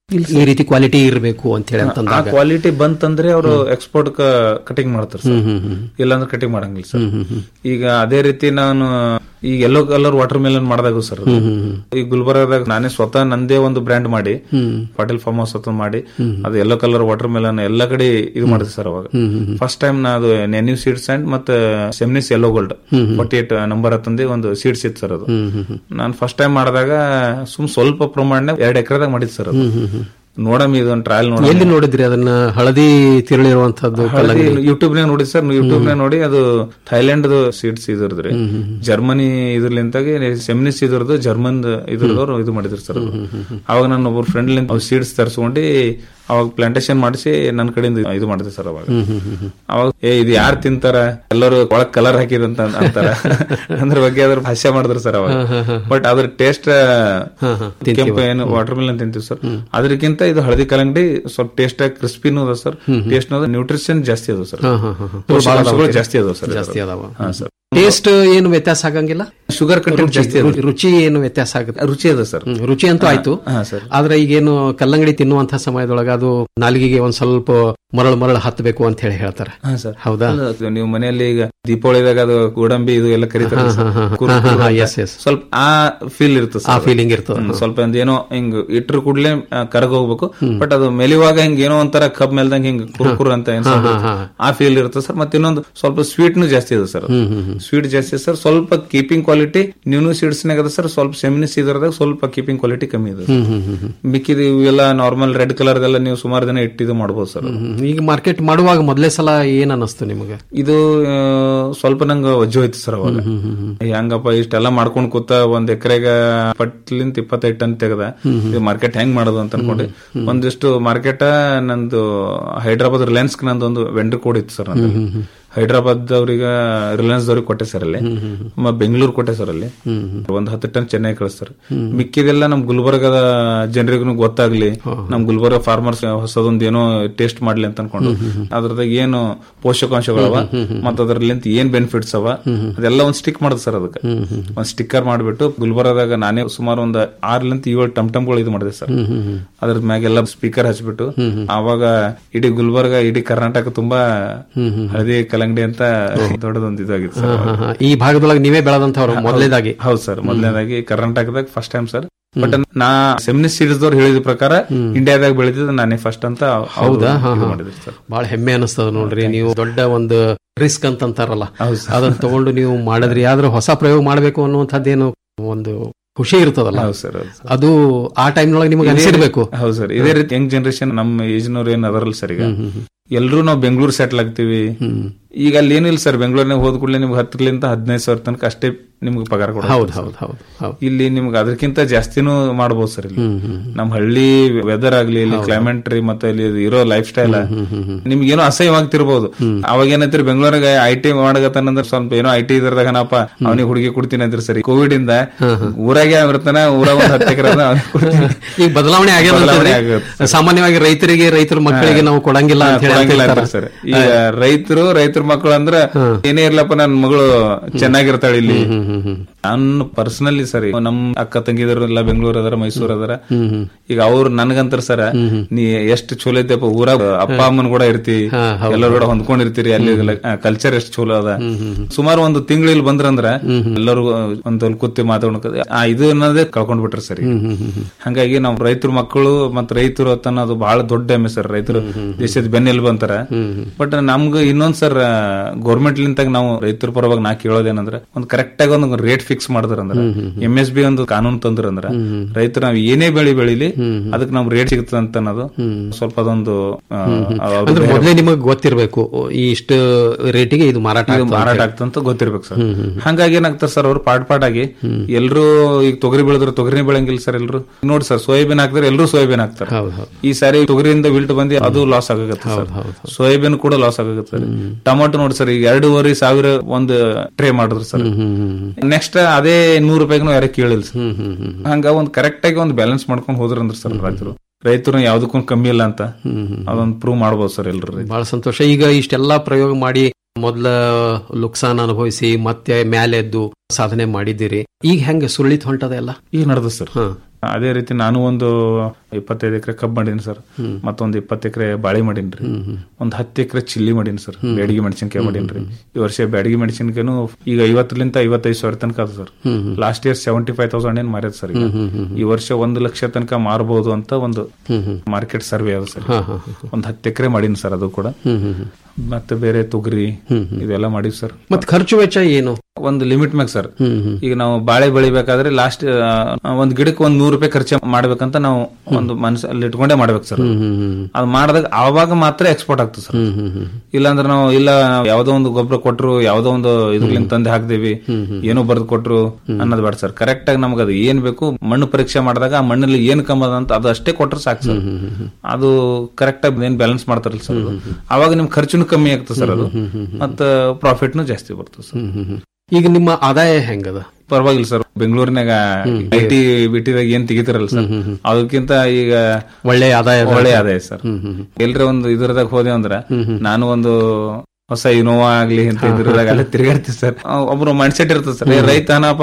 ಈ ರೀತಿ ಕ್ವಾಲಿಟಿ ಇರಬೇಕು ಅಂತ ಹೇಳಿ ಆ ಅಂತಂದಾಗ ಕ್ವಾಲಿಟಿ ಬಂತಂದ್ರೆ ಅವರು ಎಕ್ಸ್ಪೋರ್ಟ್ ಕಟಿಂಗ್ ಮಾಡ್ತಾರೆ ಸರ್ ಹ್ಮ್, ಹ್ಮ್, ಹ್ಮ್. ಇಲ್ಲಾಂದ್ರೆ ಕಟಿಂಗ್ ಮಾಡಂಗಿಲ್ಲ ಸರ್ ಹ್ಮ್, ಹ್ಮ್, ಹ್ಮ್. ಈಗ ಅದೇ ರೀತಿ ನಾನು ಈ ಯೆಲ್ಲೋ ಕಲರ್ ವಾಟರ್ ಮೆಲನ್ ಮಾಡಿದಾಗ ಸರ್ ಅದು. ಹ್ಮ್, ಹ್ಮ್, ಹ್ಮ್. ಈ ಗುಲ್ಬರ್ಗದಾಗ ನಾನೇ ಸ್ವತಃ ನಂದೇ ಒಂದು ಬ್ರ್ಯಾಂಡ್ ಮಾಡಿ ಹ್ಮ್. ಪಾಟೀಲ್ ಫಾರ್ಮ್ ಹೌಸ್ ಅಂತ ಮಾಡಿ ಹ್ಮ್. ಅದು ಯೆಲ್ಲೋ ಕಲರ್ ವಾಟರ್ ಮೆಲನ್ ಎಲ್ಲ ಕಡೆ ಇದು ಮಾಡಿದೆ ಸರ್ ಅವಾಗ ಹ್ಮ್, ಹ್ಮ್, ಹ್ಮ್. ಫಸ್ಟ್ ಟೈಮ್ ನಾ ಅದು ನೆನ್ಯೂ ಸೀಡ್ಸ್ ಅಂಡ್ ಮತ್ತೆ ಸೆಮ್ನಿಸ್ ಯೆಲ್ಲೋ ಗೋಲ್ಡ್ ಹ್ಮ್, ಹ್ಮ್. ಫಾರ್ಟಿ ಏಟ್ ನಂಬರ್ ಹತ್ತಂದಿ ಒಂದು ಸೀಡ್ಸ್ ಇತ್ತು ಸರ್ ಅದು ಹ್ಮ್, ಹ್ಮ್, ಹ್ಮ್. ನಾನು ಫಸ್ಟ್ ಟೈಮ್ ಮಾಡಿದಾಗ ಸುಮ್ ಸ್ವಲ್ಪ ಪ್ರಮಾಣ ಎರಡು ಎಕರೆದಾಗ ಮಾಡಿದ್ ಸರ್ ಅದು ಹ್ಮ್, ಹ್ಮ್, ಹ್ಮ್. ನೋಡಮ್ ಇದೊಂದು ಟ್ರಯಲ್ ಎಲ್ಲಿ ನೋಡ ನೋಡಿದ್ರಿ ಅದನ್ನ ಹಳದಿ ತಿರುಳಿರುವಂತದ್ದು ಕಲ್ಲಂಗಡಿ ಯೂಟ್ಯೂಬ್ ನಾಗ ನೋಡಿ ಸರ್ ಯೂಟ್ಯೂಬ್ ನಾಗ ನೋಡಿ ಅದು ಥೈಲ್ಯಾಂಡ್ ಸೀಡ್ಸ್ ಇದ್ರದ್ರಿ ಹ್ಮ್, ಹ್ಮ್, ಹ್ಮ್. ಜರ್ಮನಿ ಇದ್ರಲಿಂತಾಗಿ ಸೆಮಿನಿಸ್ ಇದ್ರದ್ದು ಜರ್ಮನ್ ಇದ್ರದವ್ರು ಇದು ಮಾಡಿದ್ರು ಸರ್ ಅದು. ಅವಾಗ ನನ್ನ ಒಬ್ಬರು ಫ್ರೆಂಡ್ ಸೀಡ್ಸ್ ತರಿಸ್ಕೊಂಡು ಅವಾಗ ಪ್ಲಾಂಟೇಶನ್ ಮಾಡಿಸಿ ನನ್ನ ಕಡೆಯಿಂದ ಇದು ಮಾಡಿದೆ ಸರ್ ಅವಾಗ ಹ್ಮ್, ಹ್ಮ್, ಹ್ಮ್, ಹ್ಮ್. ಅವಾಗ ಏ ಇದು ಯಾರು ತಿಂತಾರ ಎಲ್ಲರೂ ಒಳಗ್ ಕಲರ್ ಹಾಕಿದಂತ ಅಂತಾರ ಅದ್ರ ಬಗ್ಗೆ ಅದ್ರ ಭಾಷ್ಯ ಮಾಡಿದ್ರು ಸರ್ ಅವಾಗ ಹಾ, ಹಾ, ಹಾ. ಬಟ್ ಅದ್ರ ಟೇಸ್ಟ್ ಹಾ, ಹಾ. ತಿಂತೀವಿ. ಕೆಂಪು ಏನು ವಾಟರ್ ಮಿಲನ್ ತಿಂತೀವಿ ಸರ್ ಅದಕ್ಕಿಂತ ಇದು ಹಳದಿ ಕಲ್ಲಂಗಡಿ ಸ್ವಲ್ಪ ಟೇಸ್ಟ್ ಆಗಿ ಕ್ರಿಸ್ಪಿನೂ ಅದ ಸರ್ ಹ್ಮ್, ಹ್ಮ್. ಟೇಸ್ಟ್ ನ್ಯೂಟ್ರಿಷನ್ ಜಾಸ್ತಿ ಅದ ಸರ್ ಹಾ, ಹಾ, ಹಾ, ಹಾ. ಪೋಷಕಾಂಶಗಳು ಭಾಳ ಜಾಸ್ತಿ ಅದಾವ ಸರ್ ಜಾಸ್ತಿ ಅದಾವ ಹಾ ಸರ್ ಟೇಸ್ಟ್ ಏನು ವ್ಯತ್ಯಾಸ ಆಗಂಗಿಲ್ಲ ಶುಗರ್ ಕಂಟೆಂಟ್ ಜಾಸ್ತಿ ಅದ ರುಚಿ- ರುಚಿ ಏನು ವ್ಯತ್ಯಾಸ ಆಗುತ್ತೆ ರುಚಿ ಅದ ಸರ್ ಹ್ಮ್, ರುಚಿ ಅಂತೂ ಆಯ್ತು ಹಾ ಸರ್ ಆದ್ರೆ ಈಗೇನು ಕಲ್ಲಂಗಡಿ ತಿನ್ನುವಂತ ಸಮಯದೊಳಗ ಅದು ನಾಲಿಗೆಗೆ ಒಂದ್ ಸ್ವಲ್ಪ ಮರಳು ಮರಳು ಹತ್ತಬೇಕು ಅಂತ ಹೇಳಿ ಹೇಳ್ತಾರೆ ಹಾ ಸರ್ ಹೌದಾ ಅಲ್ಲ, ನೀವು ಮನೆಯಲ್ಲಿ ಈಗ ದೀಪಾವಳಿದಾಗ ಅದು ಗೋಡಂಬಿ ಇದು ಎಲ್ಲ ಕರೀತಾರೆ ಹಾ, ಸರ್. ಹಾ, ಹಾ. ಕುರು- ಹಾ, ಹಾ, ಕುರು ಹಾ, ಅಂತ. yes, yes. ಸ್ವಲ್ಪ ಆ ಫೀಲ್ ಇರ್ತದೆ ಆ feeling ಇರ್ತದೆ. ಹ್ಮ್, ಹಾ. ಸ್ವಲ್ಪ ಒಂದ್ ಏನೋ ಹಿಂಗ್ ಇಟ್ರ ಕೂಡಲೇ ಕರಗ ಹೋಗ್ಬೇಕು ಬಟ್ ಅದು ಮೆಲಿವಾಗ ಹಿಂಗ್ ಏನೋ ಒಂಥರ ಕಬ್ ಮೇಲ್ದಂಗ್ ಹಿಂಗ್ ಕುರುಕುರು ಅಂತ ಏನ್ ಹಾ, sound ಹಾ, ಇರುತ್ತೆ. ಹಾ. ಆ ಫೀಲ್ ಇರುತ್ತೆ ಸರ್ ಮತ್ತೆ ಇನ್ನೊಂದು ಸ್ವಲ್ಪ ಸ್ವೀಟ್ನು ಜಾಸ್ತಿ ಇದೆ ಸರ್ ಹ್ಮ್, ಹ್ಮ್, ಹ್ಮ್. ಸ್ವೀಟ್ ಜಾಸ್ತಿ ಸರ್ ಸ್ವಲ್ಪ ಕೀಪಿಂಗ್ ಕ್ವಾಲಿಟಿ ನ್ಯೂನು ಸೀಡ್ಸ್ ಅದ ಸರ್ ಸ್ವಲ್ಪ ಸೆಮಿನಿಸ್ ಇದರದಾಗ ಸ್ವಲ್ಪ ಕೀಪಿಂಗ್ ಕ್ವಾಲಿಟಿ ಕಮ್ಮಿ ಇದೆ ಹ್ಮ್, ಹ್ಮ್, ಹ್ಮ್, ಹ್ಮ್. ಮಿಕ್ಕಿದ ಇವೆಲ್ಲ ನಾರ್ಮಲ್ ರೆಡ್ ಕಲರ್ ಎಲ್ಲ ನೀವು ಸುಮಾರು ದಿನ ಇಟ್ಟಿದ್ದು ಮಾಡಬಹುದು ಸರ್ ಹ್ಮ್, ಈಗ ಮಾರ್ಕೆಟ್ ಮಾಡುವಾಗ ಮೊದಲೇ ಸಲ ಏನ್ ಅನ್ನಿಸ್ತು ನಿಮಗೆ ಇದು ಆ, ಸ್ವಲ್ಪ ನಂಗೆ ವಜ್ಜು ಹೋಯ್ತು ಸರ್ ಅವಾಗ ಹೆಂಗಪ್ಪ ಇಷ್ಟೆಲ್ಲ ಮಾಡ್ಕೊಂಡ್ ಕೂತ ಒಂದ್ ಎಕರೆಗ ಪಟ್ಲಿಂತ ಇಪ್ಪತ್ತೈದು ಟನ್ ತೆಗದ ಇದು ಮಾರ್ಕೆಟ್ ಹೆಂಗ್ ಮಾಡೋದು ಅಂತ ಅನ್ಕೊಂಡೆ ಒಂದಿಷ್ಟು ಮಾರ್ಕೆಟ್ ನಂದು ಹೈದ್ರಾಬಾದ್ ರಿಲಯನ್ಸ್ ನಂದು ಒಂದು ವೆಂಡರ್ ಕೋಡ್ ಇತ್ತು ಸರ್ ನಂದು ಹೈದ್ರಾಬಾದ್ ಅವ್ರಿಗೆ ರಿಲಯನ್ಸ್ ಅವ್ರಿಗೆ ಕೊಟ್ಟೆ ಸರ್ ಅಲ್ಲಿ ಮ- ಬೆಂಗಳೂರು ಕೊಟ್ಟೆ ಸರ್ ಅಲ್ಲಿ ಒಂದ್ ಹತ್ತು ಟನ್ ಚೆನ್ನೈ ಕಳಿಸ್ತಾರೆ ಮಿಕ್ಕಿದೆಲ್ಲ ನಮ್ ಗುಲ್ಬರ್ಗದ ಜನರಿಗೂ ಗೊತ್ತಾಗ್ಲಿ ನಮ್ ಗುಲ್ಬರ್ಗ ಫಾರ್ಮರ್ಸ್ ಹೊಸದೊಂದ್ ಏನೋ ಟೇಸ್ಟ್ ಮಾಡ್ಲಿ ಅಂತ ಅನ್ಕೊಂಡು ಅದ್ರದಾಗ ಏನು ಪೋಷಕಾಂಶಗಳವ ಮತ್ತ ಅದ್ರಲ್ಲಿಂತ ಏನ್ ಬೆನಿಫಿಟ್ಸ್ ಅವ ಅದೆಲ್ಲ ಒಂದ್ ಸ್ಟಿಕ್ ಮಾಡುದು ಸರ್ ಅದಕ್ಕೆ ಒಂದ್ ಸ್ಟಿಕ್ಕರ್ ಮಾಡ್ಬಿಟ್ಟು ಗುಲ್ಬರ್ಗದಾಗ ನಾನೇ ಸುಮಾರು ಒಂದ್ ಆರ್ಲಿಂತ ಏಳು ಟಮ್ ಟಮ್ಗಳು ಇದು ಮಾಡಿದೆ ಸರ್ ಅದ್ರ ಮ್ಯಾಗೆಲ್ಲ ಸ್ಪೀಕರ್ ಹಚ್ಬಿಟ್ಟು ಅವಾಗ ಇಡೀ ಗುಲ್ಬರ್ಗ ಇಡೀ ಕರ್ನಾಟಕ ತುಂಬಾ ಹಳದಿ ಕಲ್ಲಂಗಡಿ ಅಂತ ದೊಡ್ಡದೊಂದು ಇದಾಗಿತ್ತು ಸರ್ ಹಾ, ಹಾ, ಹಾ. ಈ ಭಾಗದೊಳಗೆ ನೀವೇ ಬೆಳೆದಂತವ್ರು ಮೊದಲೇದಾಗಿ ಹೌದು ಸರ್ ಮೊದಲನೇದಾಗಿ ಕರ್ನಾಟಕದಾಗ ಫಸ್ಟ್ ಟೈಮ್ ಸರ್ ಬಟ್ ನಾ ಸೆಮಿನಿಸ್ ಸೀಡ್ಸ್ ಹೇಳಿದ ಪ್ರಕಾರ ಇಂಡಿಯಾದಾಗ ಬೆಳೆದಿದ್ದು ನಾನೇ ಫಸ್ಟ್ ಅಂತ ಅವ್ರು ಹೌದಾ ಹಾ, ಇದು ಹಾ. ಮಾಡಿದ್ರು ಸರ್ ಬಹಳ ಹೆಮ್ಮೆ ಅನಿಸ್ತದ ನೋಡ್ರಿ ನೀವು ದೊಡ್ಡ ಒಂದು ರಿಸ್ಕ್ ಅಂತಂತಾರಲ್ಲ ಹೌದು ಸರ್. ಅದನ್ನ ತಗೊಂಡು ನೀವು ಮಾಡಿದ್ರಿ ಆದ್ರೆ ಹೊಸ ಪ್ರಯೋಗ ಮಾಡಬೇಕು ಅನ್ನುವಂಥದ್ದೇನು ಒಂದು ಖುಷಿ ಇರ್ತದಲ್ಲ ಹೌದು ಸರ್ ಹೌದು ಸರ್. ಅದು ಆ ಟೈಮ್ನೊಳಗೆ ನಿಮಗೆ ಅನಿಸಿರ್ಬೇಕು ಹೌದು ಸರ್ ಇದೇ ರೀತಿ ಯಂಗ್ ಜನರೇಷನ್ ನಮ್ಮ ಏಜ್ನವ್ರು ಏನ್ ಅದರಲ್ಲ ಸರ್ ಈಗ ಎಲ್ರೂ ನಾವು ಬೆಂಗಳೂರು ಸೆಟ್ಲ್ ಆಗ್ತೀವಿ ಈಗ ಅಲ್ಲಿ ಏನಿಲ್ಲ ಸರ್ ಬೆಂಗಳೂರಿನಾಗ ಹೋದ ಕೂಡಲೇ ನಿಮ್ಗೆ ಹತ್ತರಿಂದ ಹದಿನೈದು ಸಾವಿರ ತನಕ ಅಷ್ಟೇ ನಿಮ್ಗೆ ಪಗಾರ ಕೊಡ ಹೌದು ಹೌದು ಹೌದು ಹೌದು ಇಲ್ಲಿ ನಿಮ್ಗೆ ಅದಕ್ಕಿಂತ ಜಾಸ್ತಿನೂ ಮಾಡಬಹುದು ಸರ್ ಇಲ್ಲಿ ಹ್ಮ್, ಹ್ಮ್, ನಮ್ ಹಳ್ಳಿ ವೆದರ್ ಆಗ್ಲಿ ಇಲ್ಲಿ ಕ್ಲೈಮೇಟ್ ರೀ ಮತ್ತೆ ಇಲ್ಲಿ ಇರೋ ಲೈಫ್ ಸ್ಟೈಲ್ ನಿಮ್ಗೆ ಏನೋ ಅಸಹ್ಯವಾಗ್ತಿರ್ಬೋದು ಅವಾಗ ಏನಂತೀರಿ ಬೆಂಗಳೂರಾಗ ಐ ಟಿ ಮಾಡಕತ್ತಾನಂದ್ರೆ ಸ್ವಲ್ಪ ಏನೋ ಐ ಟಿ ಇದ್ರದಾಗನಪ್ಪ ಅವನಿಗೆ ಹುಡುಗಿ ಕೊಡ್ತೀನಿ ಅಂದ್ರಿ ಸರಿ ಕೋವಿಡ್ ಇಂದ ಊರಾಗೆ ಇರ್ತಾನ ಊರಾಗ ಒಂದ್ ಹತ್ತು ಎಕರೆ ಈಗ ಬದಲಾವಣೆ ಆಗ್ಯದ ಬದಲಾವಣೆ ಅಂತಂದ್ರೆ ಆಗತ್ತೆ. ಸಾಮಾನ್ಯವಾಗಿ ರೈತರಿಗೆ ರೈತರ ಮಕ್ಕಳಿಗೆ ನಾವು ಕೊಡಂಗಿಲ್ಲ ಅಂತ ಹೇಳಿ ಕೊಡಂಗಿಲ್ಲ ಅಂತಿರ್ತಾರ. ಅಂತಾರೆ ಸರ್ ಈಗ ರೈತರು ರೈತರ ಮಕ್ಕಳು ಅಂದ್ರ ಏನೇ ಇರ್ಲಪ್ಪ ನನ್ ಮಗಳು ಚೆನ್ನಾಗಿರ್ತಾಳೆ ಇಲ್ಲಿ ನಾನು ಪರ್ಸನಲಿ ಸರ್ ಈಗ ನಮ್ ಅಕ್ಕ ತಂಗಿದರು ಎಲ್ಲ ಬೆಂಗಳೂರು ಅದರ ಮೈಸೂರು ಅದರ ಈಗ ಅವ್ರು ನನ್ಗಂತಾರ ಸರ್ ನೀ ಎಷ್ಟು ಚಲೋ ಐತೆಪ್ಪ ಊರಾಗ ಅಪ್ಪ ಅಮ್ಮನ್ ಕೂಡ ಇರ್ತಿ ಎಲ್ಲರೂ ಕೂಡ ಹೊಂದ್ಕೊಂಡಿರ್ತೀರಿ ಅಲ್ಲಿ ಕಲ್ಚರ್ ಎಷ್ಟು ಚಲೋ ಅದ ಸುಮಾರು ಒಂದು ತಿಂಗಳು ಇಲ್ಲಿ ಬಂದ್ರಂದ್ರ ಎಲ್ಲರೂ ಒಂದ್ ಅಲ್ಲಿ ಕೂತಿ ಮಾತಾಡ್ಕ ಆ ಇದು ಅನ್ನೋದೇ ಕಳ್ಕೊಂಡ್ ಬಿಟ್ರಿ ಸರ್ ಈಗ. ಹಂಗಾಗಿ ನಾವು ರೈತರ ಮಕ್ಕಳು ಮತ್ ರೈತರು ಅಂತ ಅನ್ನೋದು ಬಹಳ ದೊಡ್ಡ ಹೆಮ್ಮೆ ಸರ್ ರೈತರು ದೇಶದ ಬೆನ್ನೆಲುಬು ಅಂತಾರ ಬಟ್ ನಮ್ಗ ಇನ್ನೊಂದ್ ಸರ್ ಗೌರ್ಮೆಂಟ್ ಲಿಂತಾಗ ನಾವು ರೈತರ ಪರವಾಗಿ ನಾ ಕೇಳೋದೇನಂದ್ರ ಒಂದ್ ಕರೆಕ್ಟ್ ಆಗಿ ಒಂದು ರೇಟ್ ಫಿಕ್ಸ್ ಮಾಡಿದ್ರಂದ್ರ ಎಂ ಎಸ್ ಬಿ ಒಂದು ಕಾನೂನು ತಂದ್ರಂದ್ರ ರೈತರು ನಾವ್ ಏನೇ ಬೆಳಿ ಬೆಳಿಲಿ ಅದಕ್ಕೆ ನಮ್ಗೆ ರೇಟ್ ಸಿಗ್ತದ ಅಂತ ಅನ್ನೋದು ಸ್ವಲ್ಪ ಅದೊಂದು ಆ, ಅವ್ರು ಅಂದ್ರೆ ಬೇರೆ- ಮೊದಲೇ ನಿಮಗೆ ಗೊತ್ತಿರಬೇಕು ಈ ಇಷ್ಟು ರೇಟಿಗೆ ಇದು ಮಾರಾಟ ಇದು ಆಗ್ತದೆ ಮಾರಾಟ ಅಂತ ಆಗ್ತಂತ ಗೊತ್ತಿರ್ಬೇಕು ಸರ್ ಹಂಗಾಗಿ ಏನಾಗ್ತಾರೆ ಸರ್ ಅವ್ರು ಪಾಟ್ ಪಾಟ್ ಆಗಿ ಎಲ್ರು ಈಗ ತೊಗರಿ ಬೆಳೆದ್ರು ತೊಗರಿನೇ ಬೆಳಂಗಿಲ್ಲ ಸರ್ ಎಲ್ರು ನೋಡಿ ಸರ್ ಸೋಯಾಬೀನ್ ಹಾಕಿದ್ರೆ ಎಲ್ಲರೂ ಸೋಯಾಬೀನ್ ಹಾಕ್ತಾರೆ ಈ ಸಾರಿ ತೊಗರಿಯಿಂದ ವಿಲ್ಟ್ ಬಂದು ಅದು ಲಾಸ್ ಆಗುತ್ತೆ ಸರ್ ಸೋಯಾಬೀನ್ ಕೂಡ ಲಾಸ್ ಆಗುತ್ತೆ ಸರ್ ಟೊಮಾಟೊ ನೋಡಿ ಸರ್ ಈಗ ಎರಡೂವರೆ ಸಾವಿರ ಒಂದು ಟ್ರೇ ಮಾಡಿದ್ರು ಸರ್ ನೆಕ್ಸ್ಟ್ ಅದೇ ನೂರು ರೂಪಾಯಿಗೂ ಯಾರೇ ಕೇಳಿಲ್ಲ ಸರ್ ಹಂಗ ಒಂದ್ ಕರೆಕ್ಟ್ ಆಗಿ ಒಂದು ಬ್ಯಾಲೆನ್ಸ್ ಮಾಡ್ಕೊಂಡು ಹೋದ್ರಂದ್ರ ಸರ್ ರೈತರು ರೈತರು ಯಾವ್ದಕ್ಕೂ ಕಮ್ಮಿ ಇಲ್ಲ ಅಂತ ಅದೊಂದು ಪ್ರೂವ್ ಮಾಡ್ಬೋದು ಸರ್ ಎಲ್ರು ಬಹಳ ಸಂತೋಷ ಈಗ ಇಷ್ಟೆಲ್ಲಾ ಪ್ರಯೋಗ ಮಾಡಿ ಮೊದಲ ಲುಕ್ಸಾನ್ ಅನುಭವಿಸಿ ಮತ್ತೆ ಮ್ಯಾಲೆ ಎದ್ದು ಸಾಧನೆ ಮಾಡಿದ್ದೀರಿ ಈಗ ಹೆಂಗ ಸುರುಳಿತ್ ಹೊಂಟದ ಎಲ್ಲ ಈಗ ನಡೆದ ಸರ್ ಅದೇ ರೀತಿ ನಾನು ಒಂದು ಇಪ್ಪತ್ತೈದು ಎಕರೆ ಕಬ್ಬು ಮಾಡೀನಿ ಸರ್ ಮತ್ತೊಂದು ಇಪ್ಪತ್ತು ಎಕರೆ ಬಾಳೆ ಮಾಡೀನಿ ರೀ ಒಂದ್ ಹತ್ತು ಎಕರೆ ಚಿಲ್ಲಿ ಮಾಡೀನಿ ಸರ್ ಬ್ಯಾಡಗಿ ಮೆಣಸಿನ್ಕಾಯಿ ಮಾಡೀನಿ ರೀ ಈ ವರ್ಷ ಬ್ಯಾಡಗಿ ಮೆಣಸಿನ್ಕಾಯಿನು ಈಗ ಐವತ್ತರಿಂದ ಐವತ್ತೈದು ಸಾವಿರ ತನಕ ಅದು sir last year seventy five thousand ಏನ್ ಮಾರ್ಯದ ಸರ್ ಈಗ ಈ ವರ್ಷ ಒಂದು ಲಕ್ಷ ತನಕ ಮಾರಬಹುದು ಅಂತ ಒಂದು ಮಾರ್ಕೆಟ್ ಸರ್ವೆ ಅದು ಸರ್ ಒಂದ್ ಹತ್ತು ಎಕರೆ ಮಾಡೀನಿ ಸರ್ ಅದು ಕೂಡ ಮತ್ತೆ ಬೇರೆ ತೊಗರಿ ಇದೆಲ್ಲ ಮಾಡಿವಿ ಸರ್ ಮತ್ ಖರ್ಚು ವೆಚ್ಚ ಏನು ಒಂದು ಲಿಮಿಟ್ ಮ್ಯಾಗ ಸರ್ ಈಗ ನಾವು ಬಾಳೆ ಬೆಳಿಬೇಕಾದ್ರೆ ಲಾಸ್ಟ್ ಒಂದ್ ಗಿಡಕ್ಕೆ ಒಂದ್ ನೂರು ರೂಪಾಯಿ ಖರ್ಚು ಮಾಡ್ಬೇಕಂತ ನಾವು ಒಂದು ಮನಸ್ಸಲ್ಲಿ ಇಟ್ಕೊಂಡೇ ಮಾಡ್ಬೇಕು ಸರ್ ಅದು ಮಾಡಿದಾಗ ಆವಾಗ ಮಾತ್ರ ಎಕ್ಸ್ಪೋರ್ಟ್ ಆಗ್ತದೆ ಸರ್ ಇಲ್ಲಾಂದ್ರೆ ನಾವು ಇಲ್ಲ ಯಾವ್ದೋ ಒಂದು ಗೊಬ್ಬರ ಕೊಟ್ರು ಯಾವ್ದೋ ಒಂದು ಇದ್ರಲಿಂದ ತಂದೆ ಹಾಕ್ದೇವಿ ಏನೋ ಬರ್ದು ಕೊಟ್ರು ಅನ್ನೋದು ಬೇಡ ಸರ್ ಕರೆಕ್ಟ್ ಆಗಿ ನಮ್ಗೆ ಅದು ಏನ್ ಬೇಕು ಮಣ್ಣು ಪರೀಕ್ಷೆ ಮಾಡಿದಾಗ ಆ ಮಣ್ಣಲ್ಲಿ ಏನ್ ಕಮ್ಮದ ಅಂತ ಅದು ಅಷ್ಟೇ ಕೊಟ್ರೆ ಸಾಕು ಸರ್ ಅದು ಕರೆಕ್ಟ್ ಆಗಿ ಏನ್ ಬ್ಯಾಲೆನ್ಸ್ ಮಾಡ್ತಾರಲ್ಲ ಸರ್ ಅದು ಅವಾಗ ನಿಮ್ ಖರ್ಚುನು ಕಮ್ಮಿ ಆಗ್ತದೆ ಸರ್ ಅದು ಮತ್ತ ಪ್ರಾಫಿಟ್ನು ಜಾಸ್ತಿ ಬರ್ತದೆ ಸರ್ ಈಗ ನಿಮ್ಮ ಆದಾಯ ಹೆಂಗದ ಪರವಾಗಿಲ್ಲ ಸರ್ ಬೆಂಗಳೂರಿನಾಗ ಐ ಟಿ ಬಿಟಿದಾಗ ಏನ್ ತೆಗಿತಾರಲ್ಲ ಸರ್ ಅದಕ್ಕಿಂತ ಈಗ ಒಳ್ಳೆ ಆದಾಯ ಒಳ್ಳೆ ಆದಾಯ ಸರ್ ಎಲ್ರ ಒಂದು ಇದ್ರದಾಗ ಹೋದೆ ಅಂದ್ರ ನಾನು ಒಂದು ಹೊಸ ಇನೋವಾ ಆಗ್ಲಿ ಅಂತ ಇದ್ರದಾಗ ಅಲ್ಲೇ ತಿರುಗಾಡ್ತೀವಿ ಸರ್ ಒಬ್ರು ಮೈಂಡ್ ಸೆಟ್ ಇರ್ತದೆ ಸರ್ ಏ ರೈತಾನಪ್ಪ